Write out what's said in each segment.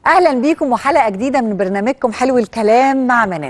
اهلا بيكم وحلقه جديده من برنامجكم حلو الكلام مع منال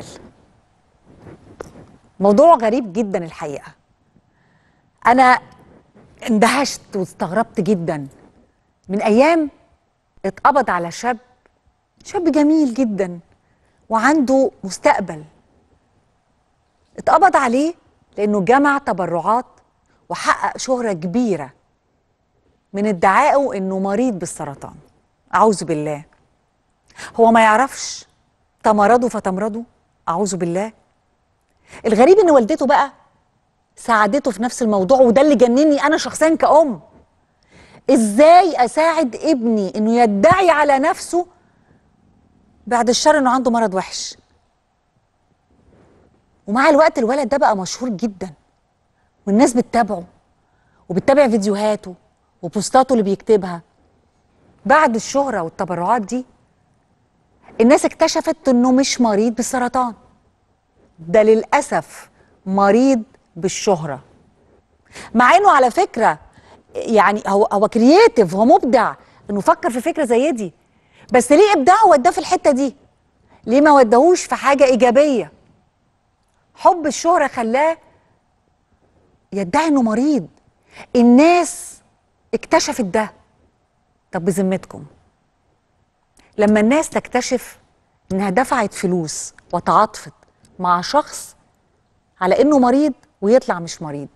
موضوع غريب جدا الحقيقه انا اندهشت واستغربت جدا من ايام اتقبض على شاب شاب جميل جدا وعنده مستقبل اتقبض عليه لانه جمع تبرعات وحقق شهره كبيره من ادعائه انه مريض بالسرطان اعوذ بالله هو ما يعرفش تمرضوا فتمرضوا اعوذ بالله الغريب ان والدته بقى ساعدته في نفس الموضوع وده اللي جنني انا شخصيا كأم ازاي اساعد ابني انه يدعي على نفسه بعد الشر انه عنده مرض وحش ومع الوقت الولد ده بقى مشهور جدا والناس بتتابعه وبتتابع فيديوهاته وبوستاته اللي بيكتبها بعد الشهرة والتبرعات دي الناس اكتشفت انه مش مريض بالسرطان ده للأسف مريض بالشهرة مع انه على فكرة يعني هو هو كرييتيف هو مبدع انه فكر في فكرة زي دي بس ليه ابداعه وداه في الحتة دي ليه ما وداهوش في حاجة إيجابية حب الشهرة خلاه يدعي انه مريض الناس اكتشفت ده طب بذمتكم لما الناس تكتشف انها دفعت فلوس وتعاطفت مع شخص على انه مريض ويطلع مش مريض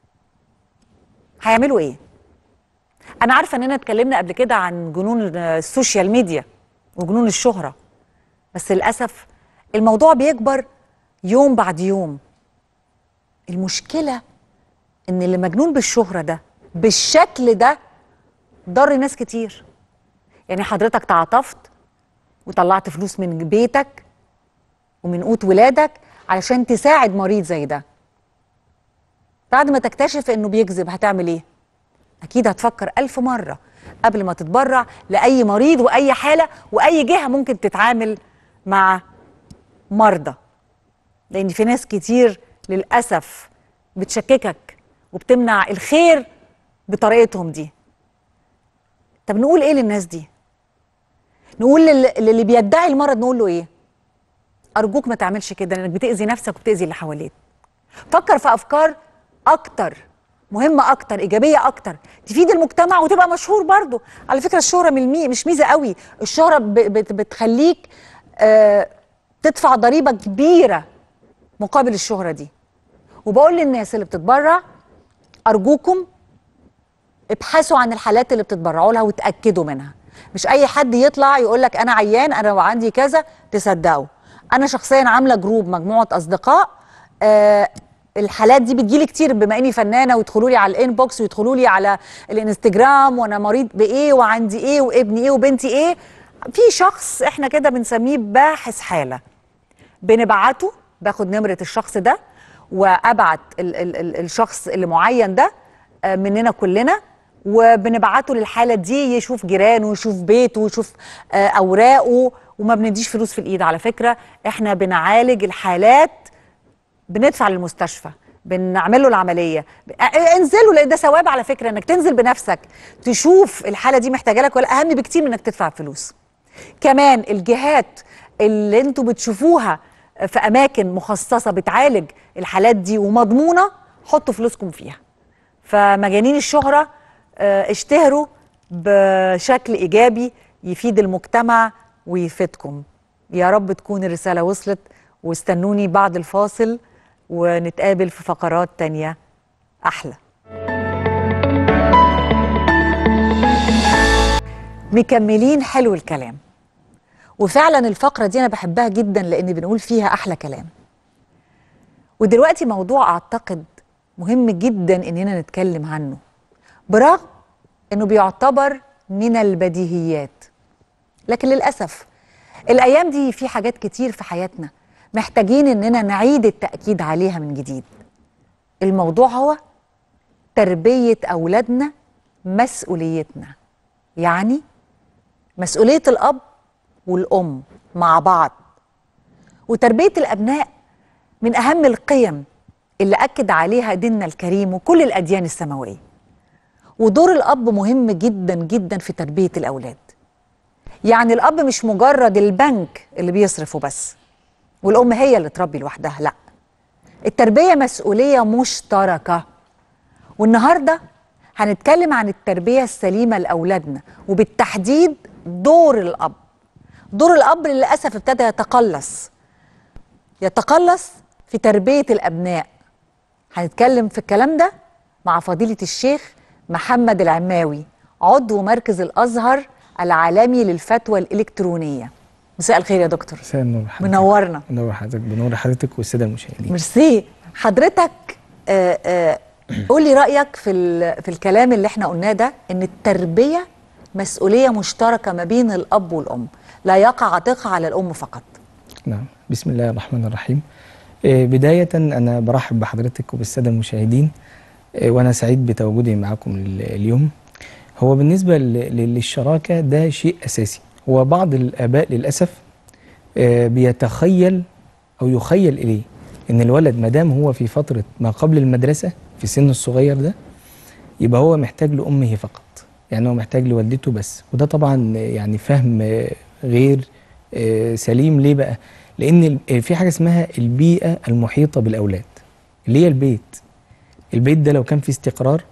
هيعملوا ايه انا عارفه اننا اتكلمنا قبل كده عن جنون السوشيال ميديا وجنون الشهره بس للاسف الموضوع بيكبر يوم بعد يوم المشكله ان اللي مجنون بالشهره ده بالشكل ده ضر ناس كتير يعني حضرتك تعاطفت وطلعت فلوس من بيتك ومن قوت ولادك علشان تساعد مريض زي ده بعد ما تكتشف انه بيكذب هتعمل ايه اكيد هتفكر الف مره قبل ما تتبرع لاي مريض واي حاله واي جهه ممكن تتعامل مع مرضى لان في ناس كتير للاسف بتشككك وبتمنع الخير بطريقتهم دي طب نقول ايه للناس دي نقول لل- للي بيدعي المرض نقول له ايه ارجوك ما تعملش كده لانك بتاذي نفسك وبتاذي اللي حواليك فكر في افكار اكتر مهمه اكتر ايجابيه اكتر تفيد المجتمع وتبقى مشهور برضو على فكره الشهره من المي مش ميزه قوي الشهره ب- بت- بتخليك آه تدفع ضريبه كبيره مقابل الشهره دي وبقول للناس اللي بتتبرع ارجوكم ابحثوا عن الحالات اللي بتتبرعوا لها وتاكدوا منها مش اي حد يطلع يقول لك انا عيان انا عندي كذا تصدقوا انا شخصيا عامله جروب مجموعه اصدقاء آه الحالات دي بتجيلي كتير بما اني فنانه ويدخلوا لي على الانبوكس ويدخلوا لي على الانستجرام وانا مريض بايه وعندي ايه وابني ايه وبنتي ايه في شخص احنا كده بنسميه باحث حاله بنبعته باخد نمرة الشخص ده وابعت ال ال ال الشخص اللي معين ده آه، مننا كلنا وبنبعته للحالة دي يشوف جيرانه يشوف بيته يشوف آه، أوراقه وما بنديش فلوس في الإيد على فكرة احنا بنعالج الحالات بندفع للمستشفى بنعمل له العمليه ب- آه، انزلوا لان ده ثواب على فكره انك تنزل بنفسك تشوف الحاله دي محتاجه لك ولا اهم بكتير من انك تدفع فلوس كمان الجهات اللي انتوا بتشوفوها في اماكن مخصصه بتعالج الحالات دي ومضمونه حطوا فلوسكم فيها فمجانين الشهره آه، اشتهروا بشكل ايجابي يفيد المجتمع ويفيدكم يا رب تكون الرساله وصلت واستنوني بعد الفاصل ونتقابل في فقرات تانية احلى مكملين حلو الكلام وفعلا الفقرة دي أنا بحبها جدا لأن بنقول فيها أحلى كلام ودلوقتي موضوع أعتقد مهم جدا إننا نتكلم عنه برغم إنه بيعتبر من البديهيات لكن للأسف الأيام دي في حاجات كتير في حياتنا محتاجين إننا نعيد التأكيد عليها من جديد الموضوع هو تربية أولادنا مسؤوليتنا يعني مسؤولية الأب والأم مع بعض وتربية الأبناء من أهم القيم اللي أكد عليها ديننا الكريم وكل الأديان السماوية ودور الأب مهم جدا جدا في تربية الأولاد يعني الاب مش مجرد البنك اللي بيصرفه بس والام هي اللي تربي لوحدها لا التربيه مسؤوليه مشتركه والنهارده هنتكلم عن التربيه السليمه لاولادنا وبالتحديد دور الاب دور الاب للاسف ابتدى يتقلص يتقلص في تربيه الابناء هنتكلم في الكلام ده مع فضيله الشيخ محمد العماوي عضو مركز الازهر العالمي للفتوى الالكترونيه مساء الخير يا دكتور مساء النور حضرتك منورنا منور حضرتك بنور حضرتك والساده المشاهدين ميرسي حضرتك آه، آه، قولي رايك في ال- في الكلام اللي احنا قلناه ده ان التربيه مسؤوليه مشتركه ما بين الاب والام لا يقع عاتقها على الام فقط نعم بسم الله الرحمن الرحيم آه، بدايه انا برحب بحضرتك وبالساده المشاهدين آه، وانا سعيد بتواجدي معكم ال- اليوم هو بالنسبه ل- ل- للشراكه ده شيء اساسي هو بعض الاباء للاسف آه، بيتخيل او يخيل اليه ان الولد ما دام هو في فتره ما قبل المدرسه في سن الصغير ده يبقى هو محتاج لامه فقط يعني هو محتاج لوالدته بس وده طبعا يعني فهم آه، غير آه، سليم ليه بقى لان ال- في حاجه اسمها البيئه المحيطه بالاولاد اللي هي البيت البيت ده لو كان فيه استقرار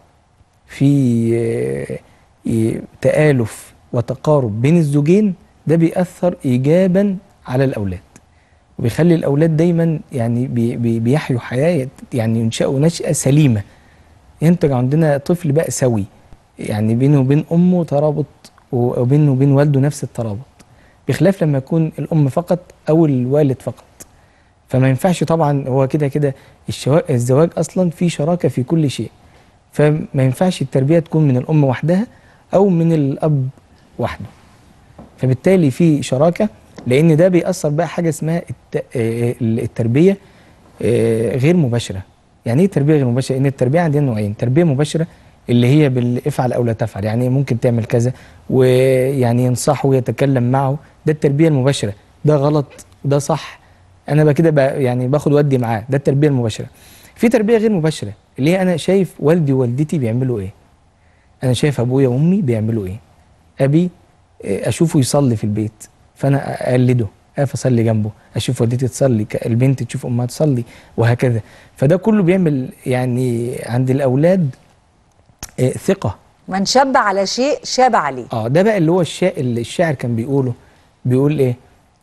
في آه، ي- تآلف وتقارب بين الزوجين ده بيأثر إيجابا على الأولاد وبيخلي الأولاد دايما يعني بي بي بيحيوا حياة يعني ينشأوا نشأة سليمة ينتج عندنا طفل بقى سوي يعني بينه وبين أمه ترابط وبينه وبين والده نفس الترابط بخلاف لما يكون الأم فقط أو الوالد فقط فما ينفعش طبعا هو كده كده الشوا- الزواج أصلا فيه شراكة في كل شيء فما ينفعش التربية تكون من الأم وحدها أو من الأب وحده فبالتالي في شراكة لأن ده بيأثر بقى حاجة اسمها الت... آه، التربية آه، غير مباشرة يعني ايه تربية غير مباشرة؟ إن التربية عندنا نوعين تربية مباشرة اللي هي بالافعل أو لا تفعل يعني ممكن تعمل كذا ويعني ينصحه ويتكلم معه ده التربية المباشرة ده غلط وده صح أنا بقى كده بقى يعني باخد ودي معاه ده التربية المباشرة في تربية غير مباشرة اللي هي أنا شايف والدي ووالدتي بيعملوا إيه انا شايف ابويا وامي بيعملوا ايه ابي إيه، اشوفه يصلي في البيت فانا اقلده اقف اصلي جنبه اشوف والدتي تصلي ك- البنت تشوف امها تصلي وهكذا فده كله بيعمل يعني عند الاولاد إيه، ثقه من شب على شيء شاب عليه اه ده بقى اللي هو الشاعر اللي الشاعر كان بيقوله بيقول ايه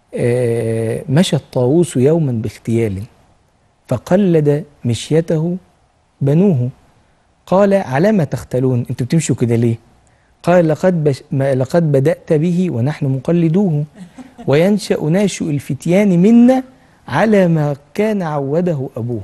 آه مشى الطاووس يوما باغتيال فقلد مشيته بنوه قال على ما تختلون انتوا بتمشوا كده ليه قال لقد بش ما لقد بدأت به ونحن مقلدوه وينشأ ناشئ الفتيان منا على ما كان عوده أبوه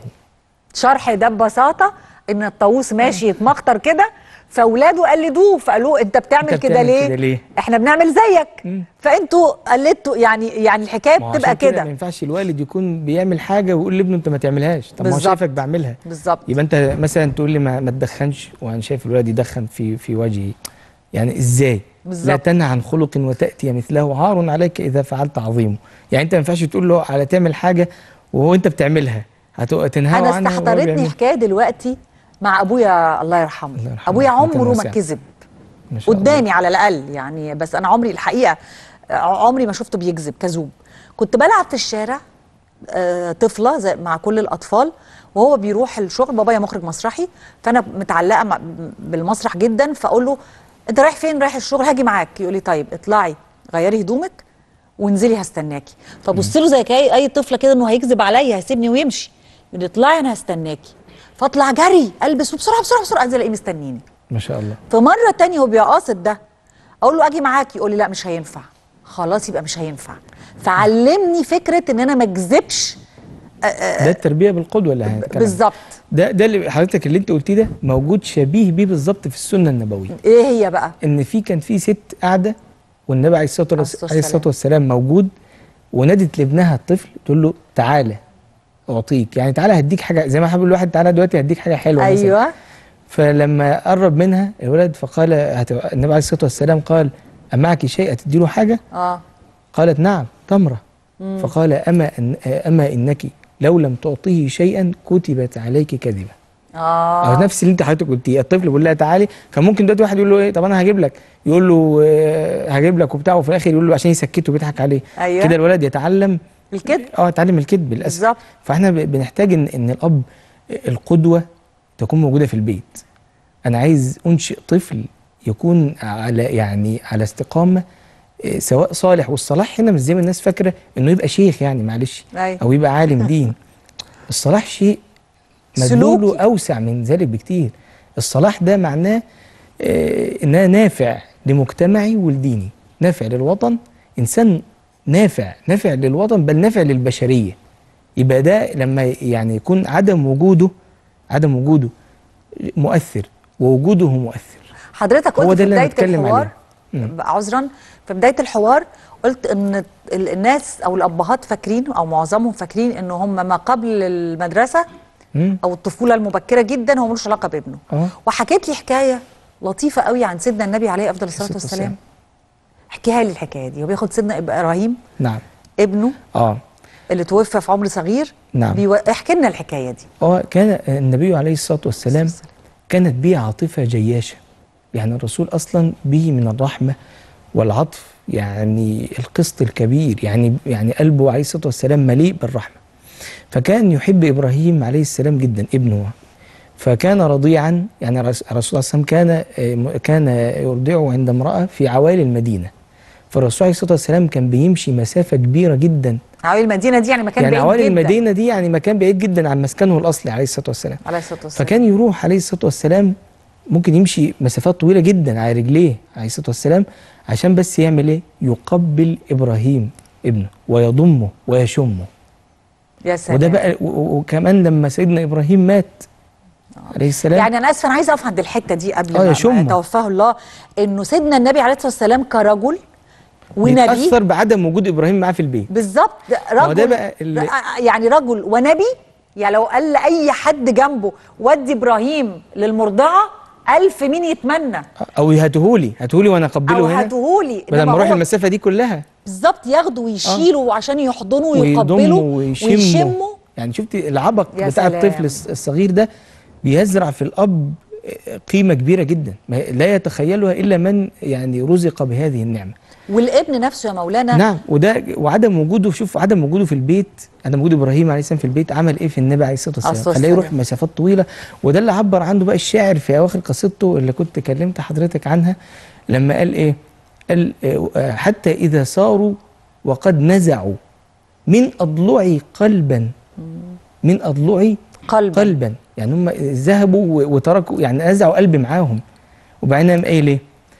شرح ده ببساطه ان الطاووس ماشي يتمخطر كده فاولاده قلدوه فقالوا انت بتعمل أنت كده بتعمل ليه؟ كده ليه؟ احنا بنعمل زيك مم. فانتوا قلدتوا يعني يعني الحكايه ما هو بتبقى عشان كده كده ما ينفعش الوالد يكون بيعمل حاجة ويقول لابنه انت ما تعملهاش طب ما هو بالظبط. شايفك بعملها بالظبط يبقى انت مثلا تقول لي ما, ما تدخنش وانا شايف الولد يدخن في في وجهي يعني ازاي لا بالظبط. تنهى عن خلق وتاتي مثله عار عليك اذا فعلت عظيمه يعني انت ما ينفعش تقول له على تعمل حاجه وهو انت بتعملها هتبقى تنهى انا عنها وهو استحضرتني بيعملها. حكايه دلوقتي مع ابويا الله يرحمه الله يرحمه، ابويا رحمة عمره ما واسعة. كذب ما شاء الله. قدامي على الاقل يعني بس انا عمري الحقيقه آه، عمري ما شفته بيكذب كذوب كنت بلعب في الشارع آه، طفله زي مع كل الاطفال وهو بيروح الشغل بابايا مخرج مسرحي فانا متعلقه مع- بالمسرح جدا فاقول له انت رايح فين رايح الشغل هاجي معاك يقول لي طيب اطلعي غيري هدومك وانزلي هستناكي فبص له زي كاي اي طفله كده انه هيكذب عليا هيسيبني ويمشي يقول لي اطلعي انا هستناكي فاطلع جري البس وبسرعه بسرعه بسرعه انزل الاقيه مستنيني ما شاء الله فمره تانية هو بيبقى قاصد ده اقول له اجي معاك يقول لي لا مش هينفع خلاص يبقى مش هينفع فعلمني فكره ان انا ما اكذبش ده التربيه بالقدوه اللي هنتكلم عنها. بالظبط ده ده اللي حضرتك اللي انت قلتيه ده موجود شبيه بيه بالظبط في السنه النبويه ايه هي بقى ان في كان في ست قاعده والنبي عليه الصلاه عليه والس- الصلاة عليه الصلاه والسلام موجود ونادت لابنها الطفل تقول له تعالى اعطيك يعني تعالى هديك حاجه زي ما حابب الواحد تعالى دلوقتي هديك حاجه حلوه مثلاً. ايوه فلما قرب منها الولد فقال هت... النبي عليه الصلاه والسلام قال أمعك شيء تدي له حاجه اه قالت نعم تمره فقال اما أن... اما انك لو لم تعطيه شيئا كتبت عليك كذبه اه او نفس اللي انت حضرتك قلتيه الطفل بيقول لها تعالي كان ممكن دلوقتي واحد يقول له ايه طب انا هجيب لك يقول له آه، هجيب لك وبتاع وفي الاخر يقول له عشان يسكته بيضحك عليه أيوة. كده الولد يتعلم الكذب اه يتعلم الكذب للاسف بالظبط فاحنا ب- بنحتاج ان ان الاب القدوه تكون موجوده في البيت انا عايز انشئ طفل يكون على يعني على استقامه إيه، سواء صالح والصلاح هنا مش زي ما الناس فاكره انه يبقى شيخ يعني معلش أيوة. او يبقى عالم دين الصلاح شيء مدلوله سلوكي. اوسع من ذلك بكتير الصلاح ده معناه آه، انها نافع لمجتمعي ولديني نافع للوطن انسان نافع نافع للوطن بل نافع للبشريه يبقى ده لما يعني يكون عدم وجوده عدم وجوده مؤثر ووجوده مؤثر حضرتك هو قلت ده في اللي أنا بدايه بتكلم الحوار عليه. مم. عذرا في بدايه الحوار قلت ان ال- الناس او الابهات فاكرين او معظمهم فاكرين ان هم ما قبل المدرسه مم. او الطفوله المبكره جدا هو ملوش علاقه بابنه اه وحكيت لي حكايه لطيفه قوي عن سيدنا النبي عليه افضل الصلاه الصلاة والسلام والسلام. احكيها لي الحكايه دي هو بياخد سيدنا ابراهيم نعم ابنه اه اللي توفى في عمر صغير نعم. بيو... احكي لنا الحكايه دي اه كان النبي عليه الصلاه والسلام كانت به عاطفه جياشه يعني الرسول اصلا به من الرحمه والعطف يعني القسط الكبير يعني يعني قلبه عليه الصلاه والسلام مليء بالرحمه فكان يحب ابراهيم عليه السلام جدا ابنه فكان رضيعا يعني الرس- الرسول صلى الله عليه وسلم كان آه، كان يرضعه عند امراه في عوالي المدينه فالرسول عليه الصلاه والسلام كان بيمشي مسافه كبيره جدا عوالي المدينه دي يعني مكان يعني بعيد عوالي جدا المدينه دي يعني مكان بعيد جدا عن مسكنه الاصلي عليه الصلاه والسلام عليه الصلاه والسلام فكان يروح عليه الصلاه والسلام ممكن يمشي مسافات طويله جدا على رجليه عليه الصلاه والسلام عشان بس يعمل ايه؟ يقبل ابراهيم ابنه ويضمه ويشمه يا سلام وده بقى و- و- وكمان لما سيدنا ابراهيم مات عليه السلام يعني انا اسفه انا عايزه اقف عند الحته دي قبل آه، ما- يا ما شمة. توفاه الله انه سيدنا النبي عليه الصلاه والسلام كرجل ونبي بيتاثر بعدم وجود ابراهيم معاه في البيت بالظبط هو رجل ده بقى اللي- يعني رجل ونبي يعني لو قال لاي حد جنبه ودي ابراهيم للمرضعه ألف مين يتمنى او هاتهولي هاتهولي وانا اقبله او هنا هاتهولي بدل إنما ما اروح هو المسافه دي كلها بالظبط ياخده ويشيله عشان يحضنه ويقبله ويضمه ويشمه ويشمه يعني شفتي العبق يا بتاع سلام. الطفل الص- الصغير ده بيزرع في الاب قيمه كبيره جدا ما- لا يتخيلها الا من يعني رزق بهذه النعمه والابن نفسه يا مولانا نعم وده وعدم وجوده شوف عدم وجوده في البيت عدم وجود ابراهيم عليه السلام في البيت عمل ايه في النبي عليه الصلاه عليه والسلام الصلاة خلاه يروح والسلام. مسافات طويله وده اللي عبر عنه بقى الشاعر في اواخر قصيدته اللي كنت كلمت حضرتك عنها لما قال ايه قال آه، حتى اذا صاروا وقد نزعوا من اضلعي قلبا من اضلعي قلبا. قلبا يعني هم ذهبوا و- وتركوا يعني نزعوا قلبي معاهم وبعدين قام قايل ايه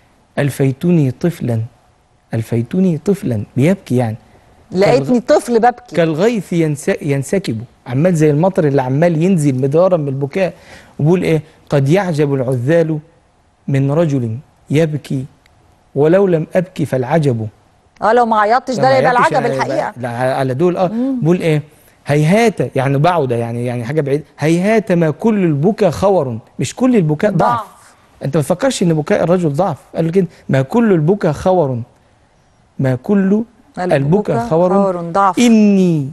الفيتني طفلا الفيتني طفلا بيبكي يعني لقيتني طفل ببكي كالغيث ينس- ينسكب عمال زي المطر اللي عمال ينزل مدارا من البكاء وبيقول ايه قد يعجب العذال من رجل يبكي ولو لم ابكي فالعجب اه لو ما عيطتش ده لما يبقى يعيطش العجب على- الحقيقه لا، على دول اه بيقول ايه هيهات يعني بعده يعني يعني حاجه بعيد هيهات ما كل البكاء خور مش كل البكاء ضعف, ضعف. انت ما تفكرش ان بكاء الرجل ضعف قال له كده ما كل البكاء خور ما كل البكاء خور خور ضعف إني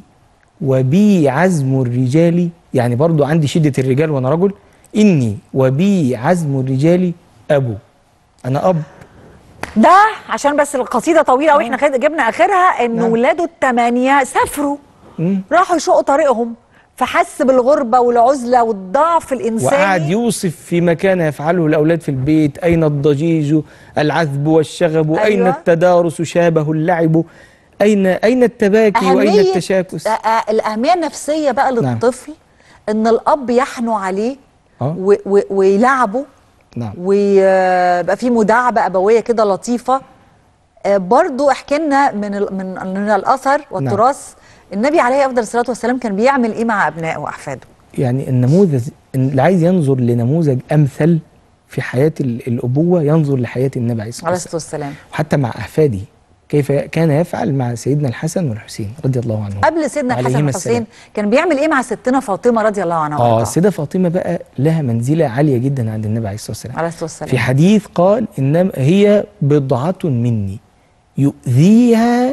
وبي عزم الرجال يعني برضو عندي شدة الرجال وأنا رجل إني وبي عزم الرجال أبو أنا أب ده عشان بس القصيده طويله واحنا خد جبنا اخرها ان نعم. ولاده الثمانيه سافروا مم. راحوا يشقوا طريقهم فحس بالغربه والعزله والضعف الانساني وقعد يوصف فيما كان يفعله الأولاد في البيت أين الضجيج العذب والشغب أين أيوة. التدارس شابه اللعب أين أين التباكي وأين أهمية التشاكس آه، آه، الأهمية النفسية بقى نعم. للطفل إن الأب يحنو عليه آه. و- و- ويلعبه نعم ويبقى في مداعبة أبوية كده لطيفة آه، برضو احكي لنا من ال- من من الأثر والتراث النبي عليه أفضل الصلاة والسلام كان بيعمل إيه مع أبنائه وأحفاده يعني النموذج اللي عايز ينظر لنموذج أمثل في حياة ال- الأبوة ينظر لحياة النبي عليه الصلاة عليه والسلام الصلاة والسلام وحتى مع أحفاده كيف كان يفعل مع سيدنا الحسن والحسين رضي الله عنهم قبل سيدنا الحسن عليهما والحسين السلام. كان بيعمل إيه مع ستنا فاطمة رضي الله عنها اه وأرضاها؟ السيدة فاطمة بقى لها منزلة عالية جدا عند النبي عليه الصلاة والسلام عليه الصلاة والسلام في حديث قال إنما هي بضعة مني يؤذيها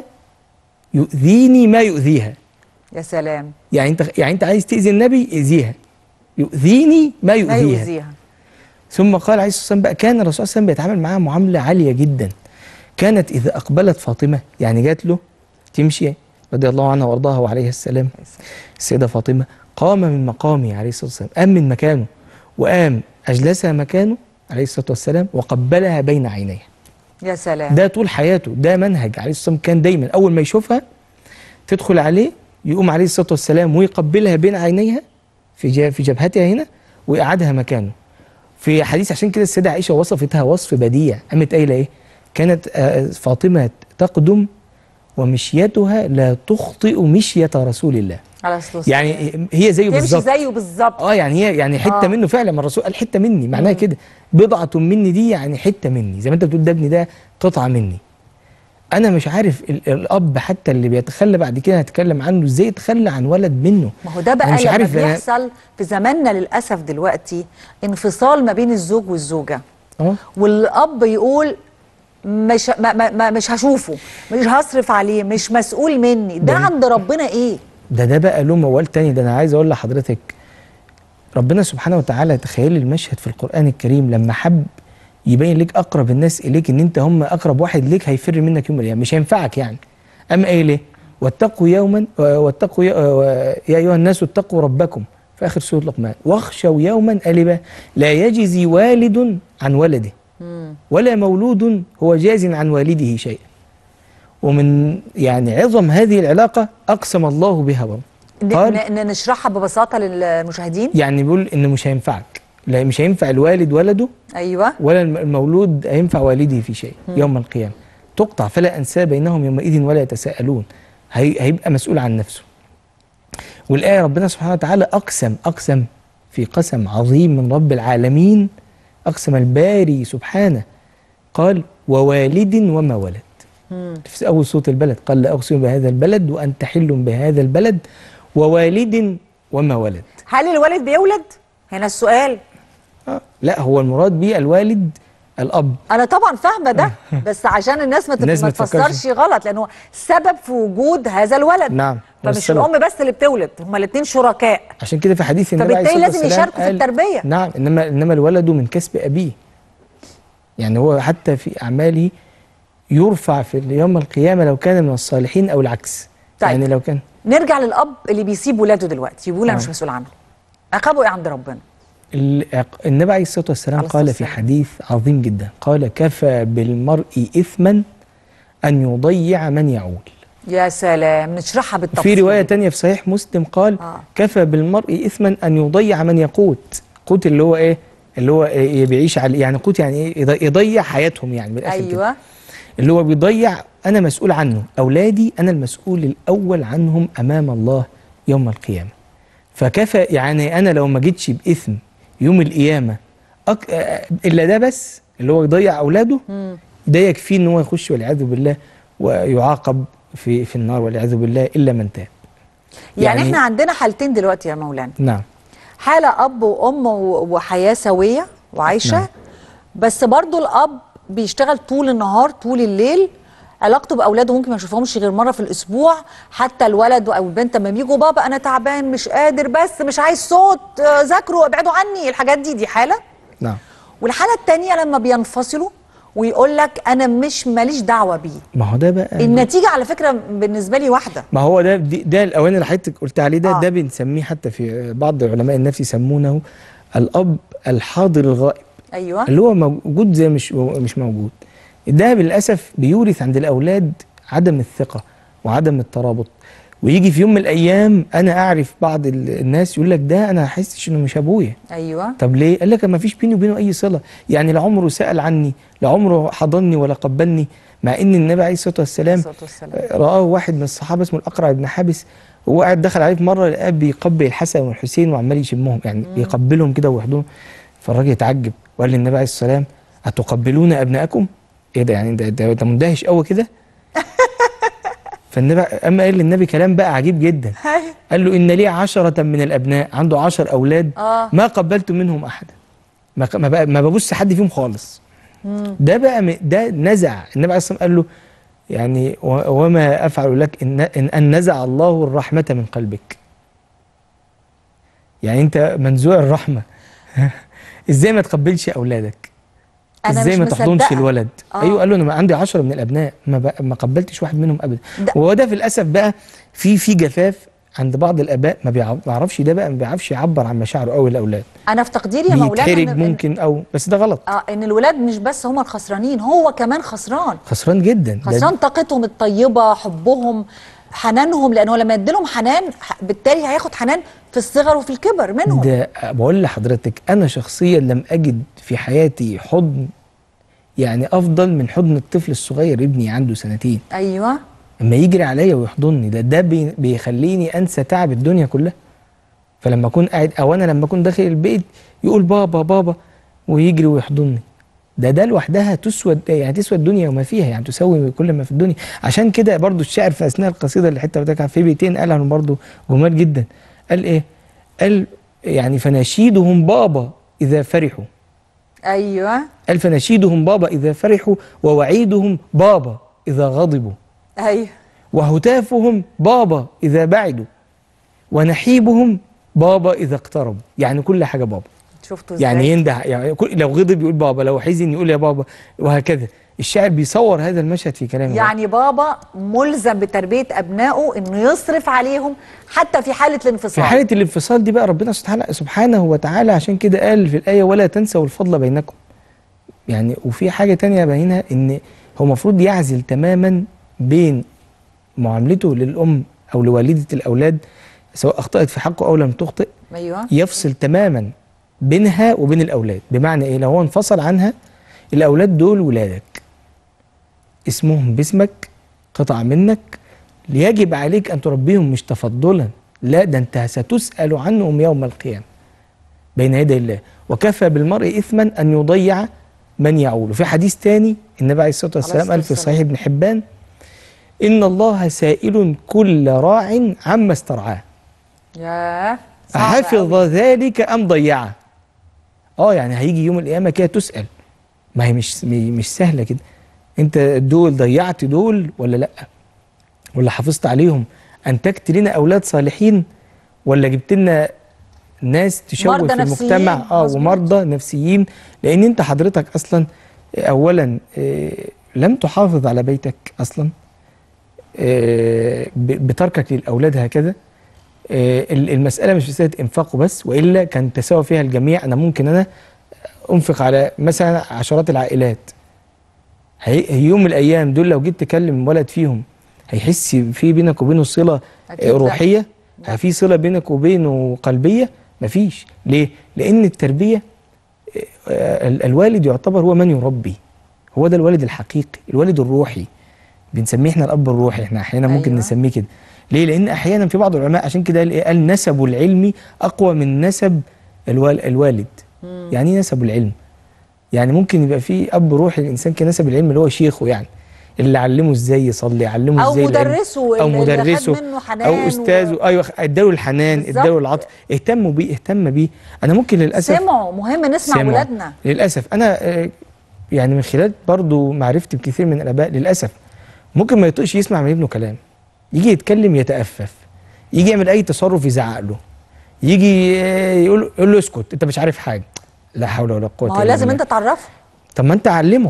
يؤذيني ما يؤذيها يا سلام يعني انت يعني انت عايز تأذي النبي اذيها يؤذيني ما ما يؤذيها يؤذيها ثم قال عليه الصلاه والسلام بقى كان الرسول صلى الله عليه وسلم بيتعامل معاها معامله عاليه جدا كانت اذا اقبلت فاطمه يعني جات له تمشي رضي الله عنها وارضاها وعليها السلام السيده فاطمه قام من مقامه عليه الصلاه والسلام قام من مكانه وقام اجلسها مكانه عليه الصلاه والسلام وقبلها بين عينيها يا سلام ده طول حياته ده منهج عليه الصلاه والسلام كان دايما اول ما يشوفها تدخل عليه يقوم عليه الصلاه والسلام ويقبلها بين عينيها في ج- في جبهتها هنا ويقعدها مكانه في حديث عشان كده السيده عائشه وصفتها وصف بديع قامت قايله ايه كانت آه، فاطمه تقدم ومشيتها لا تخطئ مشيه رسول الله على الصلاة والسلام. يعني هي زيه تمشي بالظبط زيه بالظبط اه يعني هي يعني حته آه. آه. منه فعلا ما الرسول قال حته مني معناها كده بضعه مني دي يعني حته مني زي ما انت بتقول ده ابني ده قطعه مني انا مش عارف ال- الاب حتى اللي بيتخلى بعد كده هتكلم عنه ازاي يتخلى عن ولد منه ما هو ده أنا بقى مش لما عارف أنا- بيحصل في زماننا للاسف دلوقتي انفصال ما بين الزوج والزوجه اه والاب يقول مش ما ما ما مش هشوفه مش هصرف عليه مش مسؤول مني ده ده- عند ربنا ايه ده ده بقى له موال تاني ده انا عايز اقول لحضرتك ربنا سبحانه وتعالى تخيل المشهد في القران الكريم لما حب يبين لك اقرب الناس اليك ان انت هم اقرب واحد ليك هيفر منك يوم القيامه مش هينفعك يعني اما قايل ايه واتقوا يوما واتقوا يا يا ايها الناس اتقوا ربكم في اخر سوره لقمان واخشوا يوما قال لا يجزي والد عن ولده ولا مولود هو جاز عن والده شيئا ومن يعني عظم هذه العلاقه اقسم الله بها برضه ن- قال ن- ن- نشرحها ببساطه للمشاهدين يعني بيقول ان مش هينفعك لا مش هينفع الوالد ولده ايوه ولا الم- المولود هينفع والده في شيء يوم القيامه تقطع فلا انساب بينهم يومئذ ولا يتساءلون هي هيبقى مسؤول عن نفسه والايه ربنا سبحانه وتعالى اقسم اقسم في قسم عظيم من رب العالمين اقسم الباري سبحانه قال ووالد وما ولد في اول سوره البلد قال لا اقسم بهذا البلد وانت حل بهذا البلد ووالد وما ولد هل الوالد بيولد هنا السؤال آه. لا هو المراد بيه الوالد الاب انا طبعا فاهمه ده بس عشان الناس ما تف- الناس ما ما تفكرش. تفسرش غلط لانه سبب في وجود هذا الولد نعم، هو فمش السبب. الام بس اللي بتولد هما الاثنين شركاء عشان كده في حديث النبي عليه فبالتالي الصلاه لازم والسلام يشاركوا في قال- التربية. نعم انما انما الولد من كسب ابيه يعني هو حتى في اعماله يرفع في يوم القيامه لو كان من الصالحين او العكس طيب. يعني لو كان نرجع للاب اللي بيسيب ولاده دلوقتي يقول انا آه. مش مسؤول عنه عقابه ايه عند ربنا ال- النبي عليه الصلاه والسلام عليه الصلاة قال في والسلام. حديث عظيم جدا قال كفى بالمرء اثما ان يضيع من يعول يا سلام نشرحها في بالتفصيل رواية تانية في صحيح مسلم قال آه. كفى بالمرء إثما أن يضيع من يقوت قوت اللي هو إيه اللي هو إيه بيعيش على يعني قوت يعني إيه يضي- يضيع حياتهم يعني من الآخر كده. ايوه اللي هو بيضيع أنا مسؤول عنه أولادي أنا المسؤول الأول عنهم أمام الله يوم القيامة فكفى يعني أنا لو ما جيتش بإثم يوم القيامة أك... آه، إلا ده بس اللي هو يضيع أولاده ده يكفيه إن هو يخش والعياذ بالله ويعاقب في في النار والعياذ بالله إلا من تاب يعني, يعني- احنا عندنا حالتين دلوقتي يا مولانا نعم حاله اب وام و- وحياه سويه وعايشه نعم. بس برضو الاب بيشتغل طول النهار طول الليل علاقته باولاده ممكن ما يشوفهمش غير مره في الاسبوع حتى الولد او البنت لما بيجوا بابا انا تعبان مش قادر بس مش عايز صوت آه، ذاكروا ابعدوا عني الحاجات دي دي حاله نعم والحاله الثانيه لما بينفصلوا ويقول لك انا مش ماليش دعوه بيه ما هو ده بقى النتيجه على فكره بالنسبه لي واحده ما هو ده دي- ده الاوان اللي حضرتك قلت عليه ده آه. ده بنسميه حتى في بعض علماء النفس يسمونه الاب الحاضر الغائب ايوه اللي هو موجود زي مش مش موجود ده للاسف بيورث عند الاولاد عدم الثقه وعدم الترابط ويجي في يوم من الايام انا اعرف بعض ال- الناس يقول لك ده انا حاسس انه مش ابويا ايوه طب ليه؟ قال لك ما فيش بيني وبينه اي صله، يعني لا عمره سال عني، لا عمره حضني ولا قبلني، مع ان النبي عليه الصلاه والسلام الصلاة والسلام. رآه واحد من الصحابه اسمه الاقرع بن حابس وهو قاعد دخل عليه في مره لقاه بيقبل الحسن والحسين وعمال يشمهم يعني بيقبلهم كده ويحضنهم فالراجل اتعجب وقال للنبي عليه الصلاه والسلام اتقبلون ابنائكم؟ ايه ده يعني ده ده, ده مندهش قوي كده؟ فالنبي اما قال للنبي كلام بقى عجيب جدا قال له ان لي عشرة من الابناء عنده عشر اولاد آه. ما قبلت منهم احدا ما ما, بقى ما ببص حد فيهم خالص ده بقى م- ده نزع النبي عليه الصلاه والسلام قال له يعني و- وما افعل لك ان ان, أن نزع الله الرحمه من قلبك يعني انت منزوع الرحمه ازاي ما تقبلش اولادك أنا ازاي مش ما تحضنش مصدقة. الولد آه. ايوه قال له انا ما عندي عشرة من الابناء ما, بق... ما قبلتش واحد منهم ابدا ده- وهو ده في الاسف بقى في في جفاف عند بعض الاباء ما بيع- ما بيعرفش ده بقى ما بيعرفش يعبر عن مشاعره قوي الاولاد انا في تقديري يا مولانا بيتحرج إن- إن- ممكن او بس ده غلط اه ان الولاد مش بس هم الخسرانين هو كمان خسران خسران جدا ده- خسران طاقتهم الطيبه حبهم حنانهم لانه لما يديلهم حنان ح- بالتالي هياخد حنان في الصغر وفي الكبر منهم ده بقول لحضرتك انا شخصيا لم اجد في حياتي حضن يعني افضل من حضن الطفل الصغير ابني عنده سنتين ايوه اما يجري عليا ويحضني ده ده بي- بيخليني انسى تعب الدنيا كلها فلما اكون قاعد او انا لما اكون داخل البيت يقول بابا بابا ويجري ويحضني ده ده لوحدها تسوى يعني تسوى الدنيا وما فيها يعني تساوي كل ما في الدنيا عشان كده برضو الشاعر في اثناء القصيده اللي حته بتاعك في بيتين قالها برضو جمال جدا قال ايه قال يعني فنشيدهم بابا اذا فرحوا ايوه قال فنشيدهم بابا اذا فرحوا ووعيدهم بابا اذا غضبوا ايوه وهتافهم بابا إذا بعدوا ونحيبهم بابا إذا اقتربوا يعني كل حاجة بابا شفتوا ازاي يعني ينده يعني كل- لو غضب يقول بابا لو حزن يقول يا بابا وهكذا الشاعر بيصور هذا المشهد في كلامه يعني بابا ملزم بتربيه ابنائه انه يصرف عليهم حتى في حاله في الانفصال حالة الانفصال دي بقى ربنا سبحانه سبحانه وتعالى عشان كده قال في الآية ولا تنسوا الفضل بينكم يعني وفي حاجة تانية باينها إن هو المفروض يعزل تماما بين معاملته للأم أو لوالدة الأولاد سواء أخطأت في حقه أو لم تخطئ ايوه يفصل تماما بينها وبين الاولاد بمعنى ايه لو هو انفصل عنها الاولاد دول ولادك اسمهم باسمك قطع منك يجب عليك ان تربيهم مش تفضلا لا ده انت ستسال عنهم يوم القيامه بين يدي الله وكفى بالمرء اثما ان يضيع من يعول وفي حديث تاني النبي عليه الصلاه والسلام الصلاة قال في والسلام. صحيح ابن حبان ان الله سائل كل راع عما استرعاه يا صعب أحفظ أوي. ذلك أم ضيعه؟ اه يعني هيجي يوم القيامة كده تسأل ما هي مش مش سهلة كده أنت دول ضيعت دول ولا لأ؟ ولا حافظت عليهم أنتجت لنا أولاد صالحين ولا جبت لنا ناس تشوه مرضى في نفسيين، المجتمع اه مظبوط. ومرضى نفسيين لأن أنت حضرتك أصلا أولا آه، لم تحافظ على بيتك أصلا آه، ب- بتركك للأولاد هكذا آه، ال- المسألة مش مسألة إنفاق بس وإلا كان تساوى فيها الجميع أنا ممكن أنا أنفق على مثلا عشرات العائلات هي هي يوم من الأيام دول لو جيت تكلم ولد فيهم هيحس في بينك وبينه صلة أكيد آه، لا. روحية في صلة بينك وبينه قلبية مفيش ليه؟ لأن التربية آه، ال- الوالد يعتبر هو من يربي هو ده الوالد الحقيقي الوالد الروحي بنسميه احنا الاب الروحي احنا احيانا ممكن أيوة. نسميه كده ليه لان احيانا في بعض العلماء عشان كده قال ايه قال نسب العلم اقوى من نسب الوال الوالد يعني ايه نسب العلم يعني ممكن يبقى في اب روحي الانسان كنسب العلم اللي هو شيخه يعني اللي علمه ازاي يصلي علمه أو ازاي العلم. مدرسه او اللي خد مدرسه منه حنان او و- استاذه ايوه اداله الحنان بالظبط. اداله العطف اهتموا بيه اهتم بيه انا ممكن للاسف سمعوا مهم نسمع سمعوا. ولادنا للاسف انا آه، يعني من خلال برضو معرفتي بكثير من الاباء للاسف ممكن ما يطيقش يسمع من ابنه كلام يجي يتكلم يتأفف يجي يعمل اي تصرف يزعق له يجي آه، يقول يقول له اسكت انت مش عارف حاجه لا حول ولا قوه ما هو إلا لازم بالله. انت تعرفه طب ما انت علمه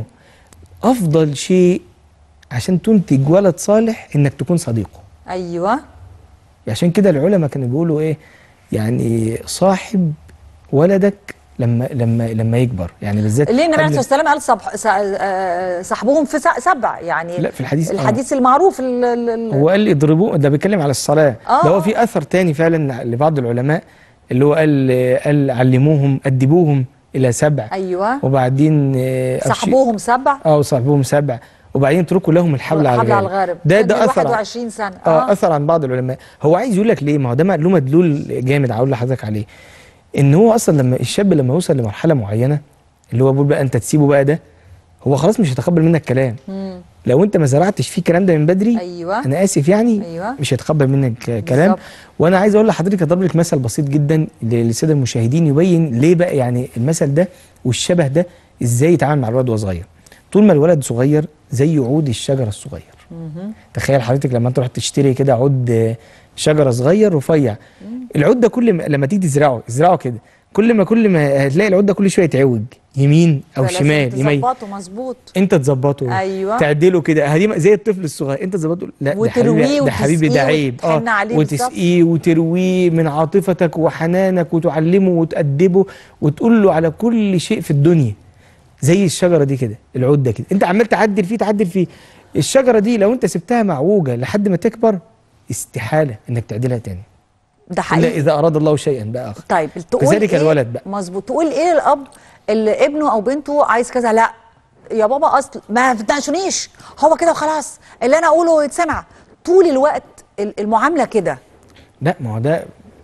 افضل شيء عشان تنتج ولد صالح انك تكون صديقه ايوه عشان كده العلماء كانوا بيقولوا ايه يعني صاحب ولدك لما لما لما يكبر يعني بالذات ليه النبي عليه قبل- الصلاه والسلام قال صبح س- آه، صاحبهم في س- سبع يعني لا، في الحديث- آه. الحديث المعروف ال- ال- ال- هو قال اضربوه ده بيتكلم على الصلاه آه. ده هو في اثر تاني فعلا لبعض العلماء اللي هو قال قال علموهم ادبوهم الى سبع ايوه وبعدين آه، أو شيء- صاحبوهم سبع اه وصاحبوهم سبع وبعدين اتركوا لهم الحبل على حبل على الغارب الغارب ده ابن ده اثر 21 سنه اه اثر عن بعض العلماء هو عايز يقول لك ليه ما هو ده له مدلول جامد هقول لحضرتك عليه ان هو اصلا لما الشاب لما يوصل لمرحله معينه اللي هو بيقول بقى انت تسيبه بقى ده هو خلاص مش هيتقبل منك كلام مم. لو انت ما زرعتش فيه الكلام ده من بدري ايوه انا اسف يعني أيوة. مش هيتقبل منك آه، كلام بالظبط. وانا عايز اقول لحضرتك اضرب لك مثل بسيط جدا للساده المشاهدين يبين ليه بقى يعني المثل ده والشبه ده ازاي يتعامل مع الولد وهو صغير طول ما الولد صغير زي عود الشجره الصغير مهم. تخيل حضرتك لما انت تروح تشتري كده عود آه، شجره صغير رفيع العود ده كل ما لما تيجي تزرعه ازرعه كده كل ما كل ما هتلاقي العود ده كل شويه يتعوج يمين او فلازم شمال يمين تظبطه مظبوط انت تظبطه أيوة. تعدله كده هدي زي الطفل الصغير انت تظبطه لا ده وترويه حبيبي ده حبيبي ده وتسقيه عيب وتحن عليه وتسقيه وترويه من عاطفتك وحنانك وتعلمه وتأدبه وتقول له على كل شيء في الدنيا زي الشجره دي كده العود ده كده انت عمال تعدل فيه تعدل فيه الشجره دي لو انت سبتها معوجه لحد ما تكبر استحاله انك تعدلها تاني ده الا حقيقي اذا اراد الله شيئا بقى اخر طيب تقول كذلك إيه الولد بقى. مظبوط تقول ايه الاب اللي ابنه او بنته عايز كذا لا يا بابا اصل ما تناقشونيش هو كده وخلاص اللي انا اقوله يتسمع طول الوقت ال- المعامله كده لا ما هو ده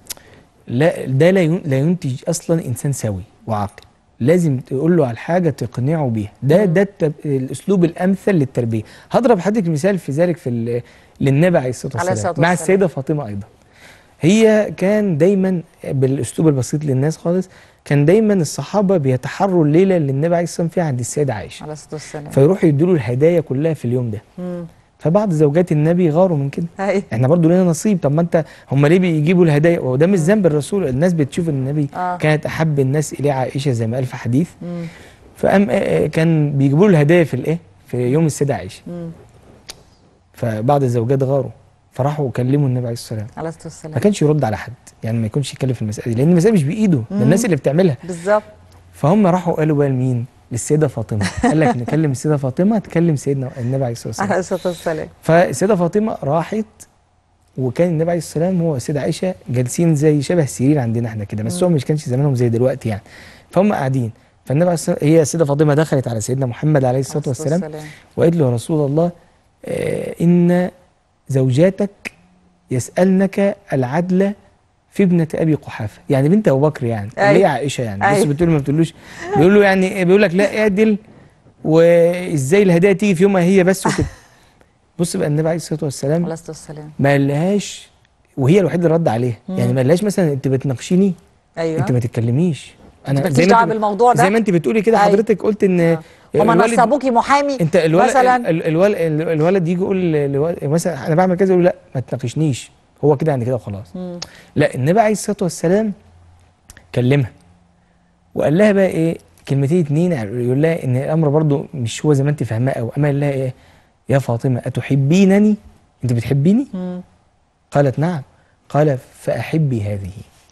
لا ده لا ين- لا ينتج اصلا انسان سوي وعاقل لازم تقول له على حاجه تقنعه بيها ده ده التب... الاسلوب الامثل للتربيه هضرب حضرتك مثال في ذلك في ال... للنبي عليه الصلاه عليه والسلام الصلاة مع والسلام. السيده فاطمه ايضا هي كان دايما بالاسلوب البسيط للناس خالص كان دايما الصحابه بيتحروا الليله اللي النبي عليه الصلاه والسلام فيها عند السيده عائشه عليه الصلاه والسلام فيروحوا يدوا له الهدايا كلها في اليوم ده مم. فبعض زوجات النبي غاروا من كده أيوة. احنا برضو لنا نصيب طب ما انت هم ليه بيجيبوا الهدايا وده مش ذنب الرسول الناس بتشوف ان النبي آه. كانت احب الناس اليه عائشه زي ما قال في حديث مم. فقام آه، آه، كان بيجيبوا له الهدايا في الايه في يوم السيده عائشه مم. فبعض الزوجات غاروا فراحوا كلموا النبي عليه الصلاه والسلام عليه الصلاه والسلام ما كانش يرد على حد يعني ما يكونش يتكلم في المساله دي لان المساله مش بايده ده الناس اللي بتعملها بالظبط فهم راحوا قالوا بقى لمين للسيده فاطمه قال لك نكلم السيده فاطمه تكلم سيدنا النبي عليه الصلاه والسلام عليه الصلاه والسلام فالسيده فاطمه راحت وكان النبي عليه السلام هو والسيده عائشه جالسين زي شبه السرير عندنا احنا كده بس هو مش كانش زمانهم زي دلوقتي يعني فهم قاعدين فالنبي عليه السلام هي السيده فاطمه دخلت على سيدنا محمد عليه الصلاه عليه الصلاة والسلام وقالت له يا رسول الله آه ان زوجاتك يسالنك العدل في ابنه ابي قحافه يعني بنت ابو بكر يعني اللي هي أيوة. عائشه يعني بص أيوة. بتقول له ما بتقولوش بيقول له يعني بيقول لك لا اعدل وازاي الهدايا تيجي في يومها هي بس وكده بص بقى النبي عليه الصلاه والسلام عليه الصلاه والسلام ما قالهاش وهي الوحيده اللي رد عليها يعني ما قالهاش مثلا انت بتناقشيني ايوه انت ما تتكلميش مالكيش زي ما دعوة انت- بالموضوع ده. زي ما انت بتقولي كده أيوة. حضرتك قلت ان هما الوالد- نصبوكي محامي انت الولد مثلا ال- الولد الولد يجي يقول للولد- مثلا انا بعمل كذا يقول له لا ما تناقشنيش هو كده يعني كده وخلاص لا النبي عليه الصلاه والسلام كلمها وقال لها بقى ايه كلمتين اتنين يقول لها ان الامر برضو مش هو زي ما انت فاهماه قوي اما قال لها ايه يا فاطمه اتحبينني انت بتحبيني مم. قالت نعم قال فاحبي هذه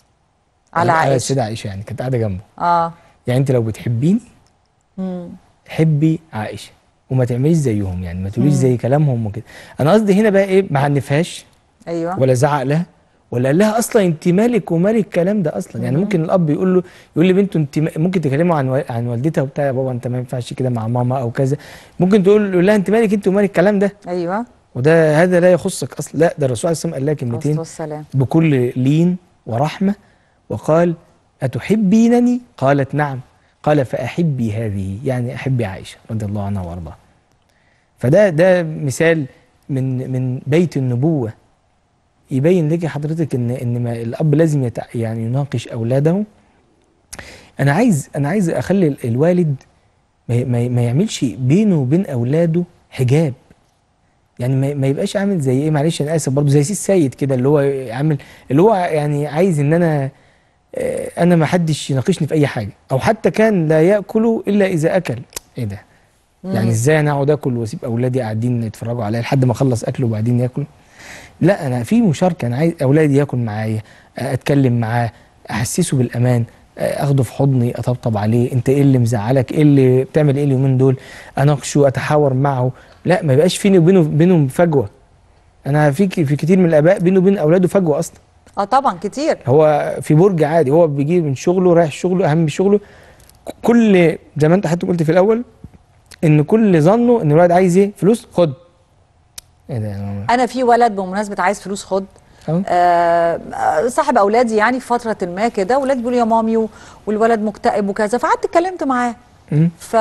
على على عائشه السيده عائشه يعني كانت قاعده جنبه اه يعني انت لو بتحبيني مم. حبي عائشه وما تعمليش زيهم يعني ما تقوليش زي كلامهم وكده انا قصدي هنا بقى ايه ما عنفهاش ايوه ولا زعق لها ولا قال لها اصلا انت مالك ومال الكلام ده اصلا يعني ممكن الاب يقول له يقول لبنته انت م- ممكن تكلمه عن و- عن والدتها وبتاع يا بابا انت ما ينفعش كده مع ماما او كذا ممكن تقول يقول لها انت مالك انت ومال الكلام ده ايوه وده هذا لا يخصك اصلا لا ده الرسول عليه الصلاه والسلام قال لها عليه الصلاه كلمتين والسلام بكل لين ورحمه وقال اتحبينني قالت نعم قال فاحبي هذه يعني احبي عائشه رضي الله عنها وارضاها فده ده مثال من من بيت النبوه يبين لك حضرتك ان ان ما الاب لازم يتع يعني يناقش اولاده انا عايز انا عايز اخلي ال- الوالد ما, ما, ما يعملش بينه وبين اولاده حجاب يعني ما, ما يبقاش عامل زي ايه معلش انا اسف برضه زي سي السيد كده اللي هو عامل اللي هو يعني عايز ان انا آه، انا ما حدش يناقشني في اي حاجه او حتى كان لا ياكل الا اذا اكل ايه ده يعني ازاي انا اقعد اكل واسيب اولادي قاعدين يتفرجوا عليا لحد ما اخلص اكل وبعدين ياكلوا لا انا في مشاركه انا عايز اولادي ياكل معايا آه، اتكلم معاه احسسه بالامان آه، اخده في حضني اطبطب عليه انت ايه اللي مزعلك ايه اللي بتعمل ايه اليومين دول اناقشه اتحاور معه لا ما يبقاش فيني وبينه بينهم فجوه انا في ك- في كتير من الاباء بينه وبين اولاده فجوه اصلا اه طبعا كتير هو في برج عادي هو بيجي من شغله رايح شغله اهم من شغله ك- كل زي ما انت حتى قلت في الاول ان كل ظنه ان الولد عايز ايه فلوس خد ايه ده يا انا في ولد بمناسبه عايز فلوس خد أهو. آه آه، صاحب اولادي يعني في فتره ما كده ولاد بيقولوا يا مامي و- والولد مكتئب وكذا فقعدت اتكلمت معاه مم. ف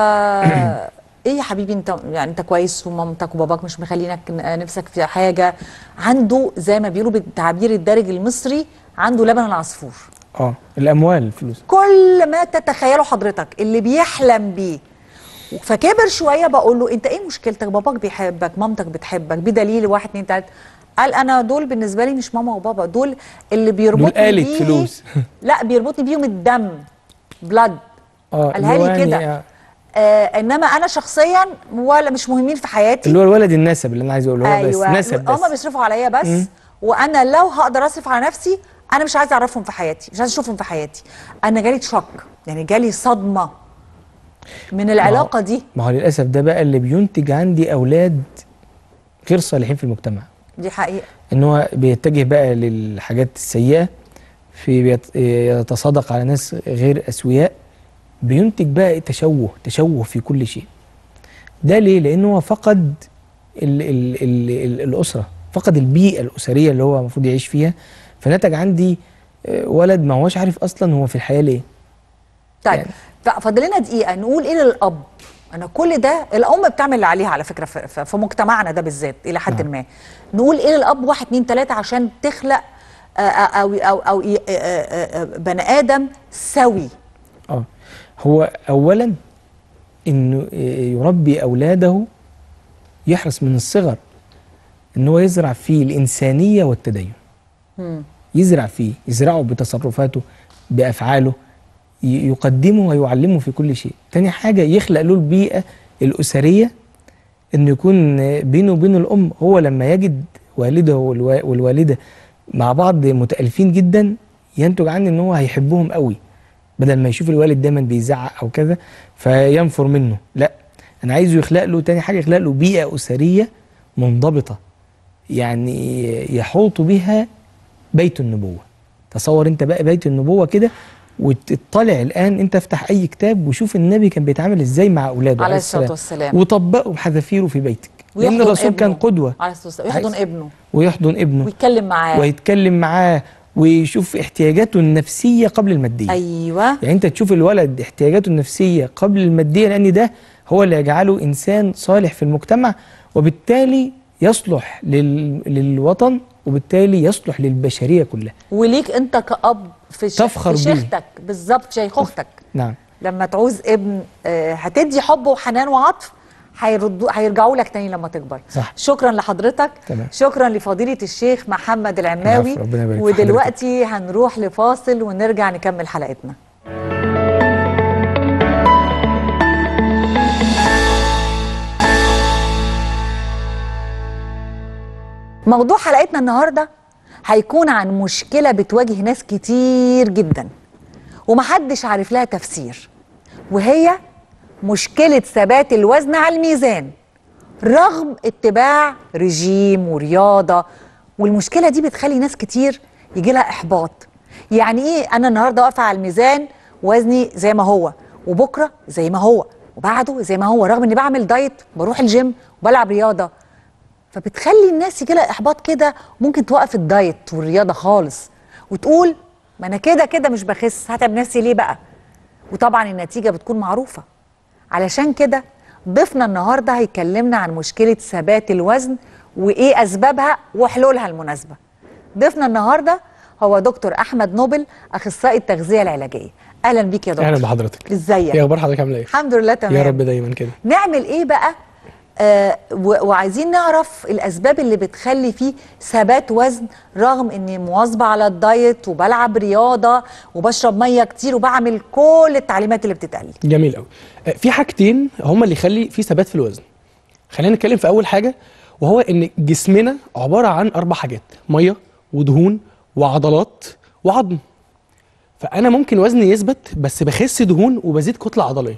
ايه يا حبيبي انت يعني انت كويس ومامتك وباباك مش مخلينك ن- نفسك في حاجه عنده زي ما بيقولوا بالتعبير الدارج المصري عنده لبن العصفور اه الاموال الفلوس كل ما تتخيله حضرتك اللي بيحلم بيه فكبر شويه بقول له انت ايه مشكلتك باباك بيحبك مامتك بتحبك بدليل واحد اتنين تلاته قال انا دول بالنسبه لي مش ماما وبابا دول اللي بيربطني آلة بيه فلوس. لا بيربطني بيهم الدم بلاد اه قالها اللي هو لي يعني كده آه، آه انما انا شخصيا ولا مش مهمين في حياتي اللي هو الولد النسب اللي انا عايز اقوله هو بس ايوه نسب بس هما بيصرفوا عليا بس مم. وانا لو هقدر اصرف على نفسي انا مش عايزه اعرفهم في حياتي مش عايزه اشوفهم في حياتي انا جالي شوك يعني جالي صدمه من العلاقه دي ما هو للاسف ده بقى اللي بينتج عندي اولاد غير صالحين في المجتمع دي حقيقه ان هو بيتجه بقى للحاجات السيئه في بيت- يتصادق على ناس غير اسوياء بينتج بقى تشوه تشوه في كل شيء ده ليه لانه هو فقد ال ال ال ال الاسره فقد البيئه الاسريه اللي هو المفروض يعيش فيها فنتج عندي آه، ولد ما هوش عارف اصلا هو في الحياه ليه طيب يعني- ف- فاضل لنا دقيقه نقول ايه للاب انا كل ده الام بتعمل اللي عليها على فكره في, في- في مجتمعنا ده بالذات الى حد نعم. ما نقول ايه للاب واحد اتنين تلاته عشان تخلق آه، آه، او او او ي- آه، آه، آه، بني ادم سوي اه هو اولا انه يربي اولاده يحرص من الصغر ان هو يزرع فيه الانسانيه والتدين مم. يزرع فيه يزرعه بتصرفاته بافعاله ي- يقدمه ويعلمه في كل شيء تاني حاجه يخلق له البيئه الاسريه انه يكون بينه وبين الام هو لما يجد والده والوا- والوالده مع بعض متالفين جدا ينتج عنه ان هو هيحبهم قوي بدل ما يشوف الوالد دايما بيزعق او كذا فينفر منه لا انا عايزه يخلق له تاني حاجه يخلق له بيئه اسريه منضبطه يعني يحوط بها بيت النبوه تصور انت بقى بيت النبوه كده وتطلع الان انت افتح اي كتاب وشوف النبي كان بيتعامل ازاي مع اولاده عليه الصلاه والسلام وطبقه بحذافيره في بيتك لان ويحضن الرسول كان ابنه. قدوه عليه الصلاه والسلام يحضن عايز- ابنه ويحضن ابنه ويتكلم معاه ويتكلم معاه ويشوف احتياجاته النفسيه قبل الماديه ايوه يعني انت تشوف الولد احتياجاته النفسيه قبل الماديه لان ده هو اللي يجعله انسان صالح في المجتمع وبالتالي يصلح لل... للوطن وبالتالي يصلح للبشريه كلها وليك انت كاب في ش- تفخر في بيه. شيختك بالظبط شيخوختك نعم لما تعوز ابن آه، هتدي حب وحنان وعطف هيردوا هيرجعوا لك تاني لما تكبر صح. شكرا لحضرتك تمام. شكرا لفضيله الشيخ محمد العماوي العفو، ربنا يبارك في ودلوقتي هنروح لفاصل ونرجع نكمل حلقتنا موضوع حلقتنا النهارده هيكون عن مشكله بتواجه ناس كتير جدا ومحدش عارف لها تفسير وهي مشكله ثبات الوزن على الميزان رغم اتباع رجيم ورياضه والمشكله دي بتخلي ناس كتير يجي لها احباط يعني ايه انا النهارده واقفه على الميزان وزني زي ما هو وبكره زي ما هو وبعده زي ما هو رغم اني بعمل دايت بروح الجيم وبلعب رياضه فبتخلي الناس يجي لها احباط كده ممكن توقف الدايت والرياضه خالص وتقول ما انا كده كده مش بخس هتعب نفسي ليه بقى وطبعا النتيجه بتكون معروفه علشان كده ضيفنا النهارده هيكلمنا عن مشكله ثبات الوزن وايه اسبابها وحلولها المناسبه ضيفنا النهارده هو دكتور احمد نوبل اخصائي التغذيه العلاجيه اهلا بيك يا دكتور اهلا بحضرتك ازيك ايه اخبار حضرتك عامله ايه الحمد لله تمام يا رب دايما كده نعمل ايه بقى آه و- وعايزين نعرف الاسباب اللي بتخلي فيه ثبات وزن رغم اني مواظبه على الدايت وبلعب رياضه وبشرب ميه كتير وبعمل كل التعليمات اللي بتتقال لي جميل قوي آه، في حاجتين هما اللي يخلي في ثبات في الوزن خلينا نتكلم في اول حاجه وهو ان جسمنا عباره عن اربع حاجات ميه ودهون وعضلات وعظم فانا ممكن وزني يثبت بس بخس دهون وبزيد كتله عضليه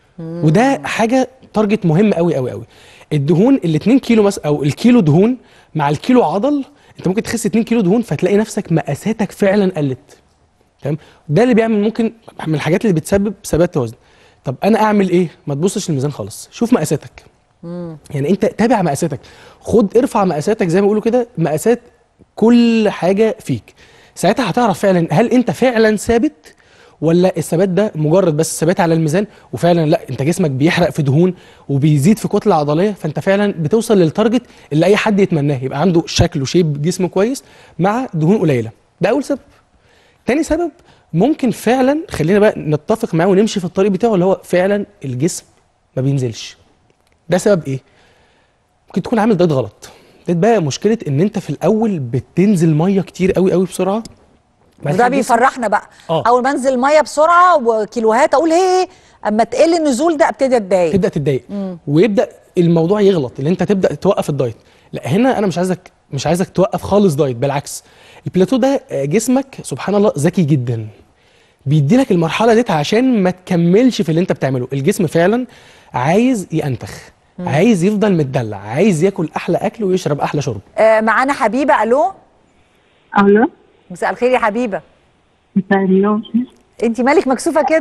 وده حاجه تارجت مهم قوي قوي قوي الدهون ال 2 كيلو مثلا او الكيلو دهون مع الكيلو عضل انت ممكن تخس 2 كيلو دهون فتلاقي نفسك مقاساتك فعلا قلت تمام ده اللي بيعمل ممكن من الحاجات اللي بتسبب ثبات وزن طب انا اعمل ايه ما تبصش للميزان خالص شوف مقاساتك يعني انت تابع مقاساتك خد ارفع مقاساتك زي ما بيقولوا كده مقاسات كل حاجه فيك ساعتها هتعرف فعلا هل انت فعلا ثابت ولا الثبات ده مجرد بس ثبات على الميزان وفعلا لا انت جسمك بيحرق في دهون وبيزيد في كتله عضليه فانت فعلا بتوصل للتارجت اللي اي حد يتمناه يبقى عنده شكل وشيب جسم كويس مع دهون قليله ده اول سبب تاني سبب ممكن فعلا خلينا بقى نتفق معاه ونمشي في الطريق بتاعه اللي هو فعلا الجسم ما بينزلش ده سبب ايه ممكن تكون عامل دايت غلط ابتدت بقى مشكله ان انت في الاول بتنزل ميه كتير قوي قوي بسرعه بعد وده كده جسمك- بيفرحنا بقى آه. اول ما انزل ميه بسرعه وكيلوهات اقول هي اما تقل النزول ده ابتدي اتضايق تبدا تتضايق ويبدا الموضوع يغلط اللي انت تبدا توقف الدايت لا هنا انا مش عايزك مش عايزك توقف خالص دايت بالعكس البلاتو ده آه، جسمك سبحان الله ذكي جدا بيدي لك المرحله ديت عشان ما تكملش في اللي انت بتعمله الجسم فعلا عايز ينتخ عايز يفضل متدلع عايز ياكل احلى اكل ويشرب احلى شرب آه معانا حبيبه الو الو مساء الخير يا حبيبه مساء النور انت مالك مكسوفه كده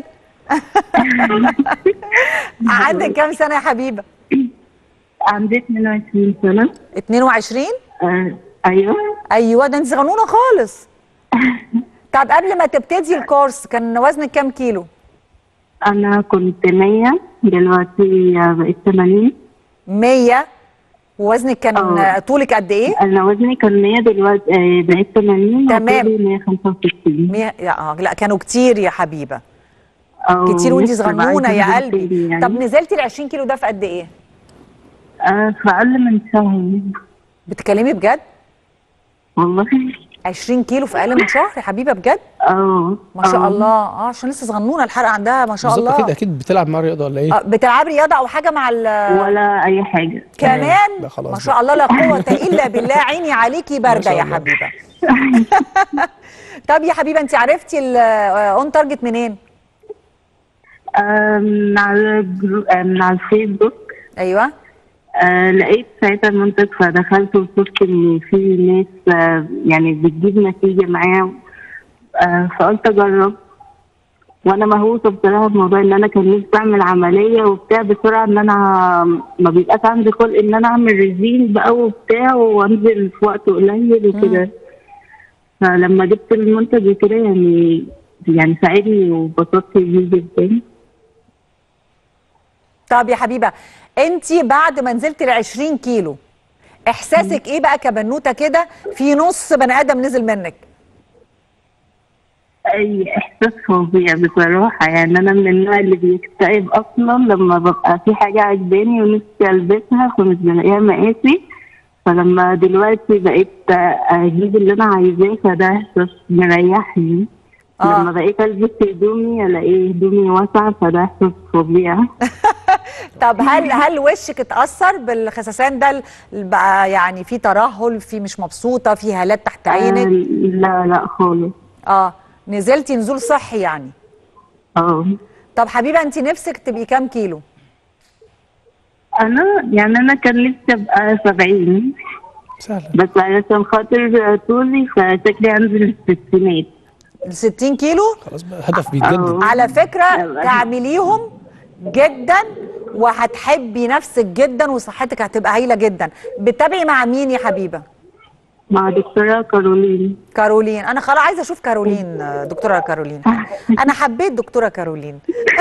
عندك كام سنه يا حبيبه عندي 22 سنة 22 آه أيوه ايوه ده انت صغنونه خالص طب قبل ما تبتدي الكورس كان وزنك كام كيلو أنا كنت 100 دلوقتي آه، بقيت 80 100 ووزنك كان آه. آه، طولك قد ايه أنا وزني كان 100 دلوقتي آه بقيت 80 تمام. وطولي 165 100 اه لا كانوا كتير يا حبيبه أو كتير وانت لسه صغنونه يا عايزة أنزل قلبي تاني يعني. طب نزلتي ال 20 كيلو ده في قد ايه آه في أقل من شهر بتكلمي بجد والله 20 كيلو في اقل من شهر يا حبيبه بجد اه ما شاء آه. الله اه عشان لسه صغنونه الحرق عندها ما شاء بالظبط الله كده اكيد بتلعب مع رياضه ولا ايه آه بتلعبي رياضه او حاجه مع ال ولا أي حاجة كمان لا خلاص ما بقى. شاء الله لا قوه الا بالله عيني عليكي بارده شاء يا الله. حبيبه طب يا حبيبه انت عرفتي الاون تارجت منين آه من على الجرو... آه من على الفيسبوك ايوه آه لقيت ساعتها المنتج فدخلت وشفت ان في ناس آه يعني بتجيب نتيجه معايا آه فقلت اجرب وانا مهووسه بصراحه بموضوع ان انا كان نفسي اعمل عمليه وبتاع بسرعه ان انا ما بيبقاش عندي خلق ان انا اعمل ريجيم بقى وبتاع وانزل في وقت قليل وكده فلما جبت المنتج وكده يعني يعني ساعدني وبسطت بيه جدا طب يا حبيبه انت بعد ما نزلت ال 20 كيلو احساسك ايه بقى كبنوته كده في نص بني ادم نزل منك اي احساس فظيع بصراحه يعني انا من النوع اللي بيكتئب اصلا لما ببقى في حاجه عجباني ونفسي البسها فمش بلاقيها مقاسي فلما دلوقتي بقيت اجيب اللي انا عايزاه فده احساس مريحني آه. لما بقيت البس هدومي الاقي هدومي واسعه فده احساس فظيع طب هل هل وشك اتاثر بالخسسان ده ال- بقى يعني في ترهل في مش مبسوطه في هالات تحت آه عينك لا لا خالص اه نزلتي نزول صحي يعني اه طب حبيبه انت نفسك تبقي كام كيلو انا يعني انا كان نفسي ابقى 70 سهله بس علشان خاطر طولي فشكلي انزل الستينات ال 60 كيلو خلاص بقى هدف بيتجدد آه. على فكره أيوة. تعمليهم جدا وهتحبي نفسك جدا وصحتك هتبقى هايله جدا بتتابعي مع مين يا حبيبه مع دكتورة كارولين كارولين انا خلاص عايزه اشوف كارولين آه، دكتوره كارولين انا حبيت دكتوره كارولين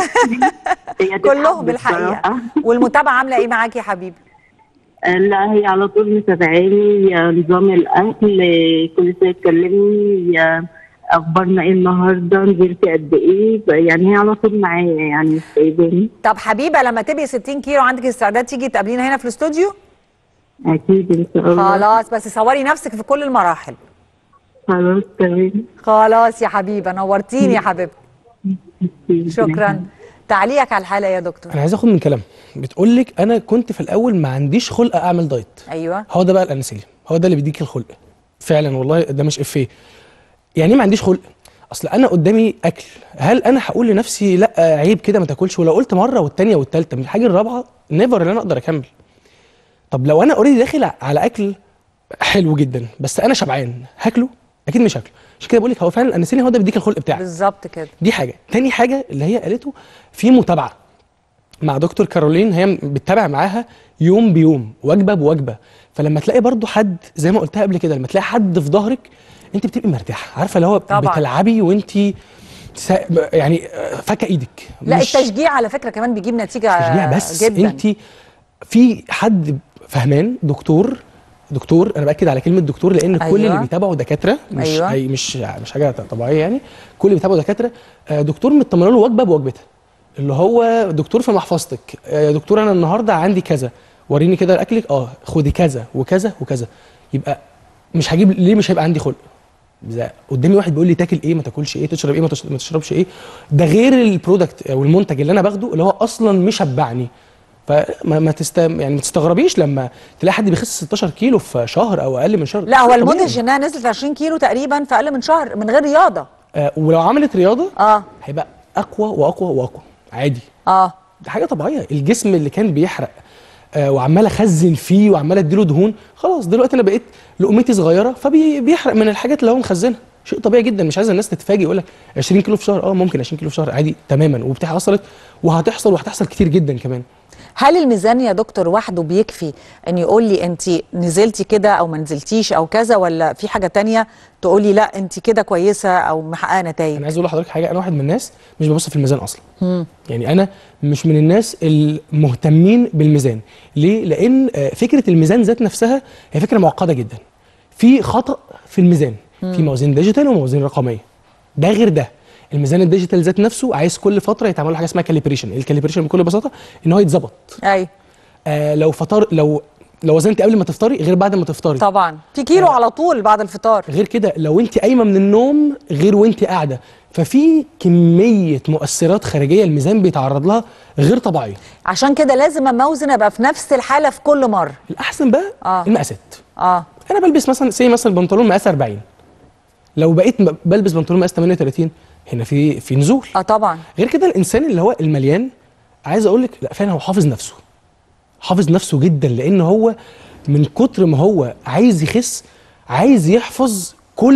هي كلهم تتحب الحقيقه بصراحة. والمتابعه عامله ايه معاكي يا حبيبي آه، لا هي على طول متابعاني يا نظام الأكل آه، كل شوية تكلمني يا أخبارنا إيه النهاردة نزلت قد إيه يعني هي على طول معايا يعني مش سايباني طب حبيبه لما تبقي 60 كيلو عندك استعداد تيجي تقابلينا هنا في الاستوديو أكيد إن شاء الله خلاص بس صوري نفسك في كل المراحل خلاص تمام خلاص يا حبيبه نورتيني يا حبيبتي شكرا تعليقك على الحاله يا دكتور انا عايز اخد من كلامها بتقول لك انا كنت في الاول ما عنديش خلق اعمل دايت ايوه هو ده بقى الانسولين هو ده اللي بيديك الخلق فعلا والله ده مش افيه يعني ايه ما عنديش خلق اصل انا قدامي اكل هل انا هقول لنفسي لا عيب كده ما تاكلش ولو قلت مره والتانيه والتالته من الحاجه الرابعه نيفر ان انا اقدر اكمل طب لو انا اوريدي داخل على اكل حلو جدا بس انا شبعان هاكله اكيد مش هاكله عشان كده بقول لك هو فعلا الانسولين هو ده بيديك الخلق بتاعك بالظبط كده دي حاجه تاني حاجه اللي هي قالته في متابعه مع دكتور كارولين هي بتتابع معاها يوم بيوم وجبه بوجبه فلما تلاقي برضو حد زي ما قلتها قبل كده لما تلاقي حد في ظهرك انت بتبقي مرتاحه عارفه اللي هو طبعاً. بتلعبي وانت سا... يعني آه، فاكه ايدك لا مش التشجيع على فكره كمان بيجيب نتيجه تشجيع بس جدا انت في حد فهمان دكتور دكتور انا باكد على كلمه دكتور لان أيوة. كل اللي بيتابعوا دكاتره مش أيوة. أي مش مش حاجه طبيعيه يعني كل اللي بيتابعوا دكاتره آه، دكتور مطمن له وجبه بوجبتها اللي هو دكتور في محفظتك آه، دكتور انا النهارده عندي كذا وريني كده اكلك اه خدي كذا وكذا وكذا يبقى مش هجيب ليه مش هيبقى عندي خلق إذا قدامي واحد بيقول لي تاكل ايه ما تاكلش ايه تشرب ايه ما تش- ما تشربش ايه ده غير البرودكت او المنتج اللي انا باخده اللي هو اصلا مش شبعني فما ما تست يعني ما تستغربيش لما تلاقي حد بيخس 16 كيلو في شهر او اقل من شهر لا هو طبيعي. المدهش انها نزلت 20 كيلو تقريبا في اقل من شهر من غير رياضه آه ولو عملت رياضه اه هيبقى اقوى واقوى واقوى عادي اه دي حاجه طبيعيه الجسم اللي كان بيحرق آه وعمال اخزن فيه وعمال اديله دهون خلاص دلوقتي انا بقيت لقمتي صغيره فبيحرق من الحاجات اللي هو مخزنها شيء طبيعي جدا مش عايز الناس تتفاجئ يقول لك 20 كيلو في شهر اه ممكن 20 كيلو في شهر عادي تماما وبتحصلت وهتحصل وهتحصل كتير جدا كمان هل الميزان يا دكتور وحده بيكفي ان يقول لي انت نزلتي كده او ما نزلتيش او كذا ولا في حاجه تانية تقول لي لا انت كده كويسه او محققه نتائج انا عايز اقول لحضرتك حاجه انا واحد من الناس مش ببص في الميزان اصلا يعني انا مش من الناس المهتمين بالميزان ليه لان آه، فكره الميزان ذات نفسها هي فكره معقده جدا في خطا في الميزان في موازين ديجيتال وموازين رقميه ده غير ده الميزان الديجيتال ذات نفسه عايز كل فتره يتعمل له حاجه اسمها كاليبريشن الكاليبريشن بكل بساطه ان هو يتظبط ايوه آه لو فطر لو لو وزنتي قبل ما تفطري غير بعد ما تفطري طبعا في كيلو على طول بعد الفطار غير كده لو انت قايمه من النوم غير وانت قاعده ففي كميه مؤثرات خارجيه الميزان بيتعرض لها غير طبيعيه عشان كده لازم اما اوزن ابقى في نفس الحاله في كل مره الاحسن بقى آه. المقاسات اه انا بلبس مثلا سي مثلا بنطلون مقاس 40 لو بقيت م- بلبس بنطلون مقاس 38 هنا في في نزول اه طبعا غير كده الانسان اللي هو المليان عايز اقول لك لا فعلا هو حافظ نفسه حافظ نفسه جدا لان هو من كتر ما هو عايز يخس عايز يحفظ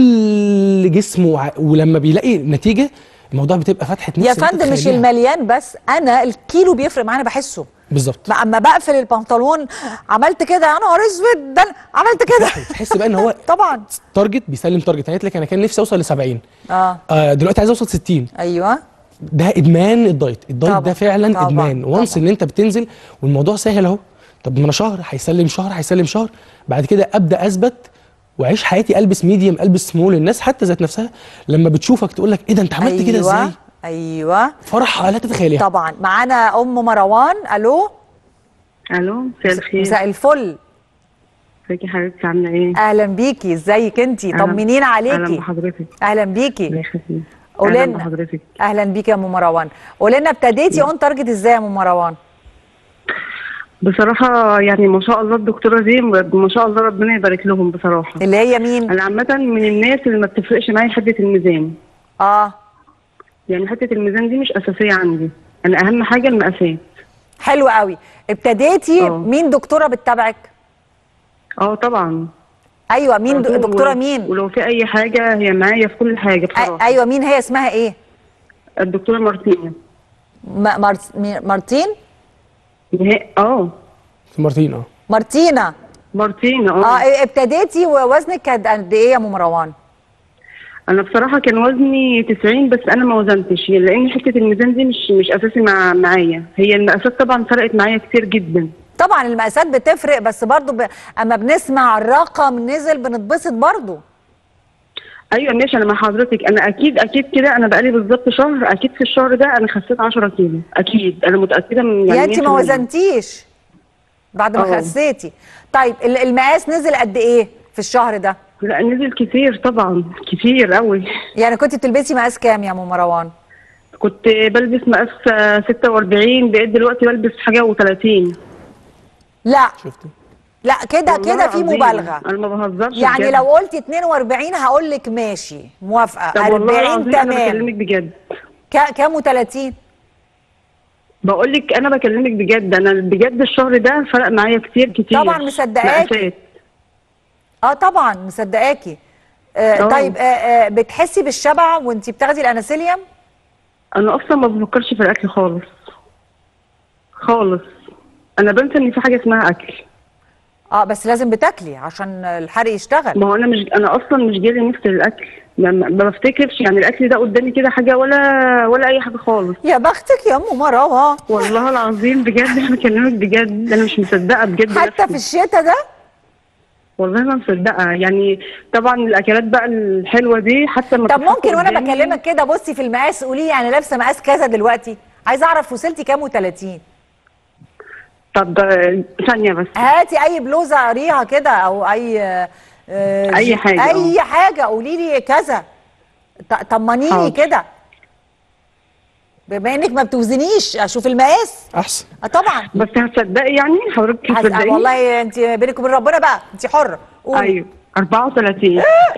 كل جسمه وع- ولما بيلاقي نتيجه الموضوع بتبقى فتحه نفس يا ما فندم مش تتخيليها. المليان بس انا الكيلو بيفرق معانا بحسه بالظبط ما اما بقفل البنطلون عملت كده يا نهار اسود ده أنا عملت كده تحس بقى ان هو طبعا تارجت بيسلم تارجت يعني قالت لك انا كان نفسي اوصل ل 70 اه آه دلوقتي عايز اوصل 60 ايوه ده ادمان الدايت الدايت طبعاً، ده فعلا طبعاً، ادمان وانس طبعاً. ان انت بتنزل والموضوع سهل اهو طب ما انا شهر هيسلم شهر هيسلم شهر بعد كده ابدا اثبت واعيش حياتي البس ميديوم البس سمول الناس حتى ذات نفسها لما بتشوفك تقول لك ايه ده انت عملت كده ازاي ايوه ايوه فرح لا تتخيليها طبعا معانا ام مروان الو الو مساء الخير مساء الفل ازيك يا حبيبتي عامله ايه؟ اهلا بيكي ازيك انتي أهلاً- طمنينا اهلا عليكي بحضرتك اهلا الله بيكي يخليك قولي اهلا لنا. بحضرتك اهلا بيكي يا ام مروان قولي لنا ابتديتي اون تارجت ازاي يا ام مروان بصراحه يعني ما شاء الله الدكتوره دي ما شاء الله ربنا يبارك لهم بصراحه اللي هي مين انا عامه من الناس اللي ما بتفرقش معايا حته الميزان اه يعني حته الميزان دي مش اساسيه عندي انا اهم حاجه المقاسات حلو قوي ابتديتي آه. مين دكتوره بتتابعك اه طبعا ايوه مين على طول. دكتوره ولو- مين ولو في اي حاجه هي معايا في كل حاجه أ- بصراحه ايوه مين هي اسمها ايه الدكتوره مارتينا م- مارس- مي- مارتين نهائي- اه في مارتين اه مارتينا مارتينا اه اه إيه، ابتديتي ووزنك كان قد ايه يا ام مروان انا بصراحه كان وزني 90 بس انا ما وزنتش يعني لان حته الميزان دي مش مش اساسي مع معايا هي المقاسات طبعا فرقت معايا كتير جدا طبعا المقاسات بتفرق بس برضو ب... اما بنسمع الرقم نزل بنتبسط برضو ايوه ماشي انا مع حضرتك انا اكيد اكيد كده انا بقالي بالظبط شهر اكيد في الشهر ده انا خسيت 10 كيلو اكيد انا متاكده من يعني انت ما 100%. وزنتيش بعد ما اه. خسيتي طيب ال- المقاس نزل قد ايه في الشهر ده لا نزل كتير طبعا كتير قوي يعني كنت بتلبسي مقاس كام يا ام مروان كنت بلبس مقاس آه، 46 بقيت دلوقتي بلبس حاجه و30 لا شفتي لا كده كده في مبالغه انا ما بهزرش يعني بجد. لو قلتي 42 هقول لك ماشي موافقه طب والله 40 العظيم انا تمام بكلمك بجد ك- كام و30 بقول لك انا بكلمك بجد انا بجد الشهر ده فرق معايا كتير كتير طبعاً مصدقاكي. مقاسات. اه طبعا مصدقاكي آه اه. طيب آه آه بتحسي بالشبع وانت بتاخدي الانسيليوم انا اصلا ما بفكرش في الاكل خالص خالص انا بنسى ان في حاجه اسمها اكل اه بس لازم بتاكلي عشان الحرق يشتغل ما هو انا مش انا اصلا مش جالي نفس الاكل ما, ما ما بفتكرش يعني الاكل ده قدامي كده حاجه ولا ولا اي حاجه خالص يا بختك يا ام مروه والله العظيم بجد انا بكلمك بجد انا مش مصدقه بجد حتى في نفسي. الشتاء ده والله ما مصدقه يعني طبعا الاكلات بقى الحلوه دي حتى ما طب بتتحط ممكن وانا قدامي- بكلمك كده بصي في المقاس قولي لي يعني لابسه مقاس كذا دلوقتي عايزه اعرف وصلتي كام و30 طب آه، ثانيه بس هاتي اي بلوزه قريها كده او اي آه، أي جي- حاجة، اي حاجه قولي لي كذا ط- طمنيني حاضر. كده بما انك ما بتوزنيش اشوف المقاس احسن اه طبعا بس هتصدقي يعني حضرتك هس- هتصدقي والله انت بينك وبين ربنا بقى انت حره قولي. ايوه 34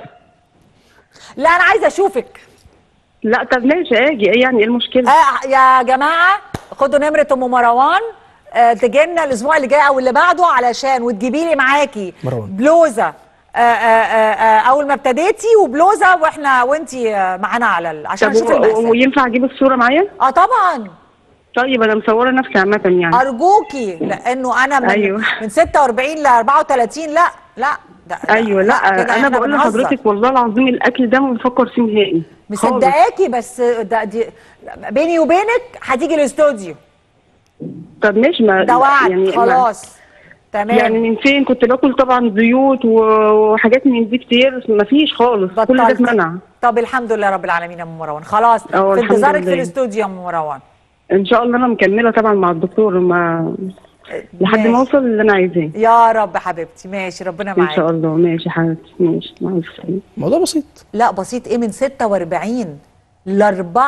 لا انا عايزه اشوفك لا طب ماشي اجي ايه يعني ايه المشكله آه يا جماعه خدوا نمره ام مروان آه تجي لنا الاسبوع اللي جاي او اللي بعده علشان وتجيبي لي معاكي مروان. بلوزه آه آه آه آه اول ما ابتديتي وبلوزه واحنا وانتي آه معانا على ال... عشان طب اشوف و- المقاسات وينفع اجيب الصوره معايا اه طبعا طيب انا مصوره نفسي عامه يعني ارجوكي لانه انا من أيوه. من 46 ل 34 لا لا ده ده- ايوه لا, كده انا إحنا بقول بنهزر. لحضرتك والله العظيم الاكل ده ما بفكر فيه نهائي خالص. مصدقاكي بس ده دي بيني وبينك هتيجي الاستوديو طب ماشي ما ده وعد يعني ما- خلاص تمام يعني من فين كنت باكل طبعا زيوت و- وحاجات من دي كتير مفيش خالص كل ده بطلت. اتمنع طب الحمد لله رب العالمين يا ام مروان خلاص اه، في الحمد انتظارك في لله. الاستوديو يا ام مروان ان شاء الله انا مكمله طبعا مع الدكتور ما لحد ماشي. ما اوصل اللي انا عايزاه يا رب حبيبتي ماشي ربنا ان شاء معاك الله ماشي يا حبيبتي ماشي مع السلامه الموضوع بسيط لا بسيط ايه من 46 ل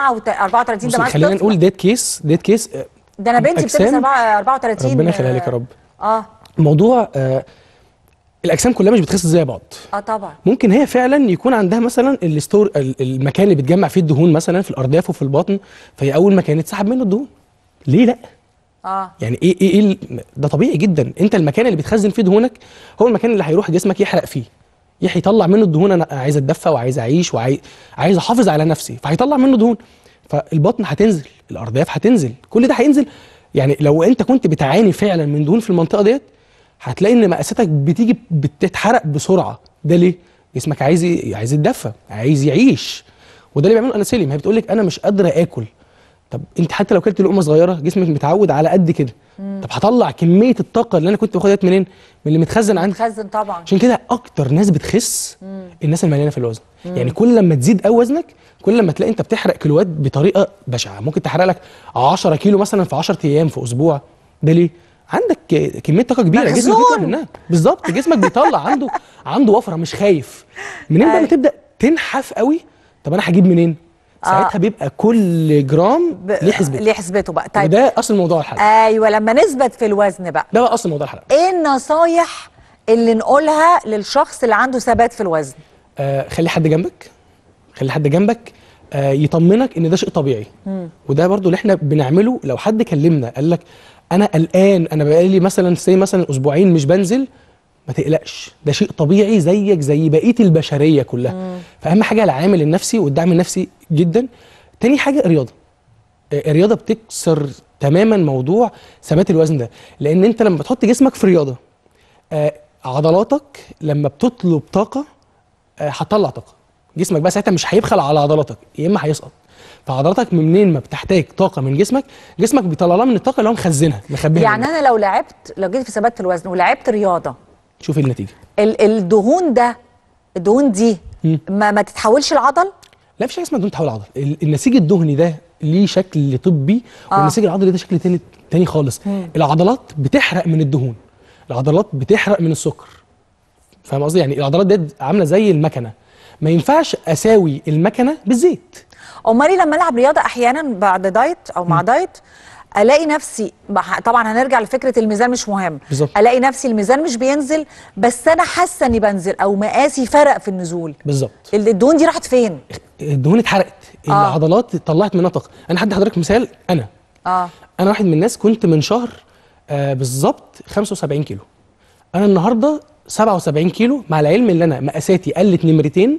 34 ده بصي معاك خلينا طفل. نقول ديت كيس ديت كيس آه، ده انا بنتي بتلبس أجسام. 34 ربنا يخليها لك يا رب اه الموضوع آه الاجسام كلها مش بتخس زي بعض اه طبعا ممكن هي فعلا يكون عندها مثلا الستور ال- المكان اللي بتجمع فيه الدهون مثلا في الارداف وفي البطن فهي اول مكان يتسحب منه الدهون ليه لا اه يعني ايه ايه, إيه ال- ده طبيعي جدا انت المكان اللي بتخزن فيه دهونك هو المكان اللي هيروح جسمك يحرق فيه يح يطلع منه الدهون انا عايز اتدفى وعايز اعيش وعايز عايز احافظ على نفسي فهيطلع منه دهون فالبطن هتنزل الارداف هتنزل كل ده هينزل يعني لو انت كنت بتعاني فعلا من دهون في المنطقه ديت هتلاقي ان مقاساتك بتيجي بتتحرق بسرعه ده ليه جسمك عايز ي- عايز يتدفى عايز يعيش وده اللي بيعمله اناسيليوم هي بتقول لك انا مش قادره اكل طب انت حتى لو كلت لقمه صغيره جسمك متعود على قد كده طب هطلع كميه الطاقه اللي انا كنت باخدها ديت منين من اللي متخزن عندي خزن طبعا عشان كده اكتر ناس بتخس الناس المليانه في الوزن يعني كل لما تزيد قوي وزنك كل لما تلاقي انت بتحرق كيلوات بطريقه بشعه ممكن تحرق لك 10 كيلو مثلا في 10 ايام في اسبوع ده ليه عندك ك- كميه طاقه كبيره جسمك مخزون. بيطلع منها بالظبط جسمك بيطلع عنده عنده وفره مش خايف منين بقى أي. ما تبدا تنحف قوي طب انا هجيب منين ساعتها بيبقى كل جرام ب... ليه حسبته ليه حسبته بقى طيب وده اصل موضوع الحلقه ايوه لما نثبت في الوزن بقى ده بقى اصل موضوع الحلقه ايه النصايح اللي نقولها للشخص اللي عنده ثبات في الوزن آه خلي حد جنبك خلي حد جنبك آه يطمنك ان ده شيء طبيعي وده برضو اللي احنا بنعمله لو حد كلمنا قال لك انا قلقان انا بقالي مثلا سي مثلا اسبوعين مش بنزل ما تقلقش ده شيء طبيعي زيك زي بقيه البشريه كلها فاهم حاجه العامل النفسي والدعم النفسي جدا تاني حاجه الرياضه آه، الرياضه بتكسر تماما موضوع ثبات الوزن ده لان انت لما بتحط جسمك في رياضه آه، عضلاتك لما بتطلب طاقه آه، هتطلع طاقه جسمك بقى ساعتها مش هيبخل على عضلاتك يا اما هيسقط فعضلاتك منين ما بتحتاج طاقه من جسمك جسمك بيطلع لها من الطاقه اللي هو مخزنها مخبيها يعني منك. انا لو لعبت لو جيت في ثبات في الوزن ولعبت رياضه شوف إيه النتيجه ال... الدهون ده الدهون دي مم. ما, ما تتحولش لعضل لا مفيش حاجه اسمها دهون تحول عضل ال- النسيج الدهني ده ليه شكل طبي آه. والنسيج العضلي ده شكل تاني تاني خالص العضلات بتحرق من الدهون العضلات بتحرق من السكر فاهم قصدي يعني العضلات دي عامله زي المكنه ما ينفعش اساوي المكنه بالزيت امالي لما العب رياضه احيانا بعد دايت او مع دايت الاقي نفسي بح- طبعا هنرجع لفكره الميزان مش مهم بالظبط. الاقي نفسي الميزان مش بينزل بس انا حاسه اني بنزل او مقاسي فرق في النزول بالظبط ال- الدهون دي راحت فين الدهون اتحرقت آه. العضلات طلعت منها طاقه انا هدي حضرتك مثال انا اه انا واحد من الناس كنت من شهر آه بالظبط 75 كيلو انا النهارده 77 كيلو مع العلم ان انا مقاساتي قلت نمرتين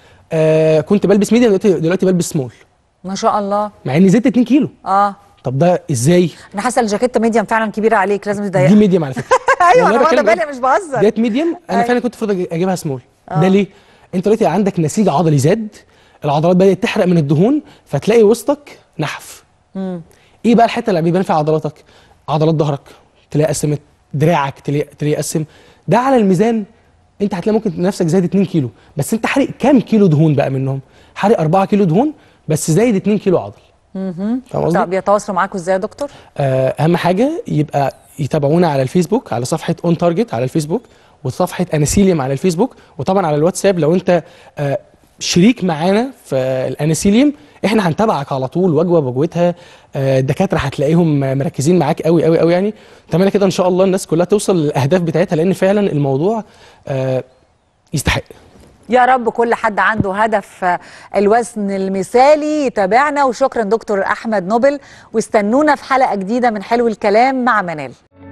آه كنت بلبس ميديم دلوقتي دلوقتي بلبس سمول ما شاء الله مع اني زدت 2 كيلو اه طب ده ازاي انا حاسه الجاكيته ميديم فعلا كبيره عليك لازم دي تضايقها ميديم على فكره ايوه والله انا واخده بتكلم بالي بجد. مش بهزر ديت ميديم انا أيوة. فعلا كنت المفروض اجيبها سمول ده ليه انت دلوقتي عندك نسيج عضلي زاد العضلات بدات تحرق من الدهون فتلاقي وسطك نحف ايه بقى الحته اللي بيبان فيها عضلاتك عضلات ظهرك تلاقي قسمت دراعك تلاقي تلاقي قسم ده على الميزان انت هتلاقي ممكن نفسك زايد 2 كيلو بس انت حارق كام كيلو دهون بقى منهم حارق 4 كيلو دهون بس زايد 2 كيلو عضل فاهم قصدي؟ طب يتواصلوا معاكم ازاي يا دكتور آه، اهم حاجه يبقى يتابعونا على الفيسبوك على صفحه اون تارجت على الفيسبوك وصفحه اناسيليوم على الفيسبوك وطبعا على الواتساب لو انت آه، شريك معانا في الاناسيليوم احنا هنتابعك على طول وجبه بوجبتها آه، الدكاتره هتلاقيهم مركزين معاك قوي قوي قوي يعني تمام كده ان شاء الله الناس كلها توصل للاهداف بتاعتها لان فعلا الموضوع آه، يستحق يا رب كل حد عنده هدف آه، الوزن المثالي يتابعنا وشكرا دكتور احمد نوبل واستنونا في حلقه جديده من حلو الكلام مع منال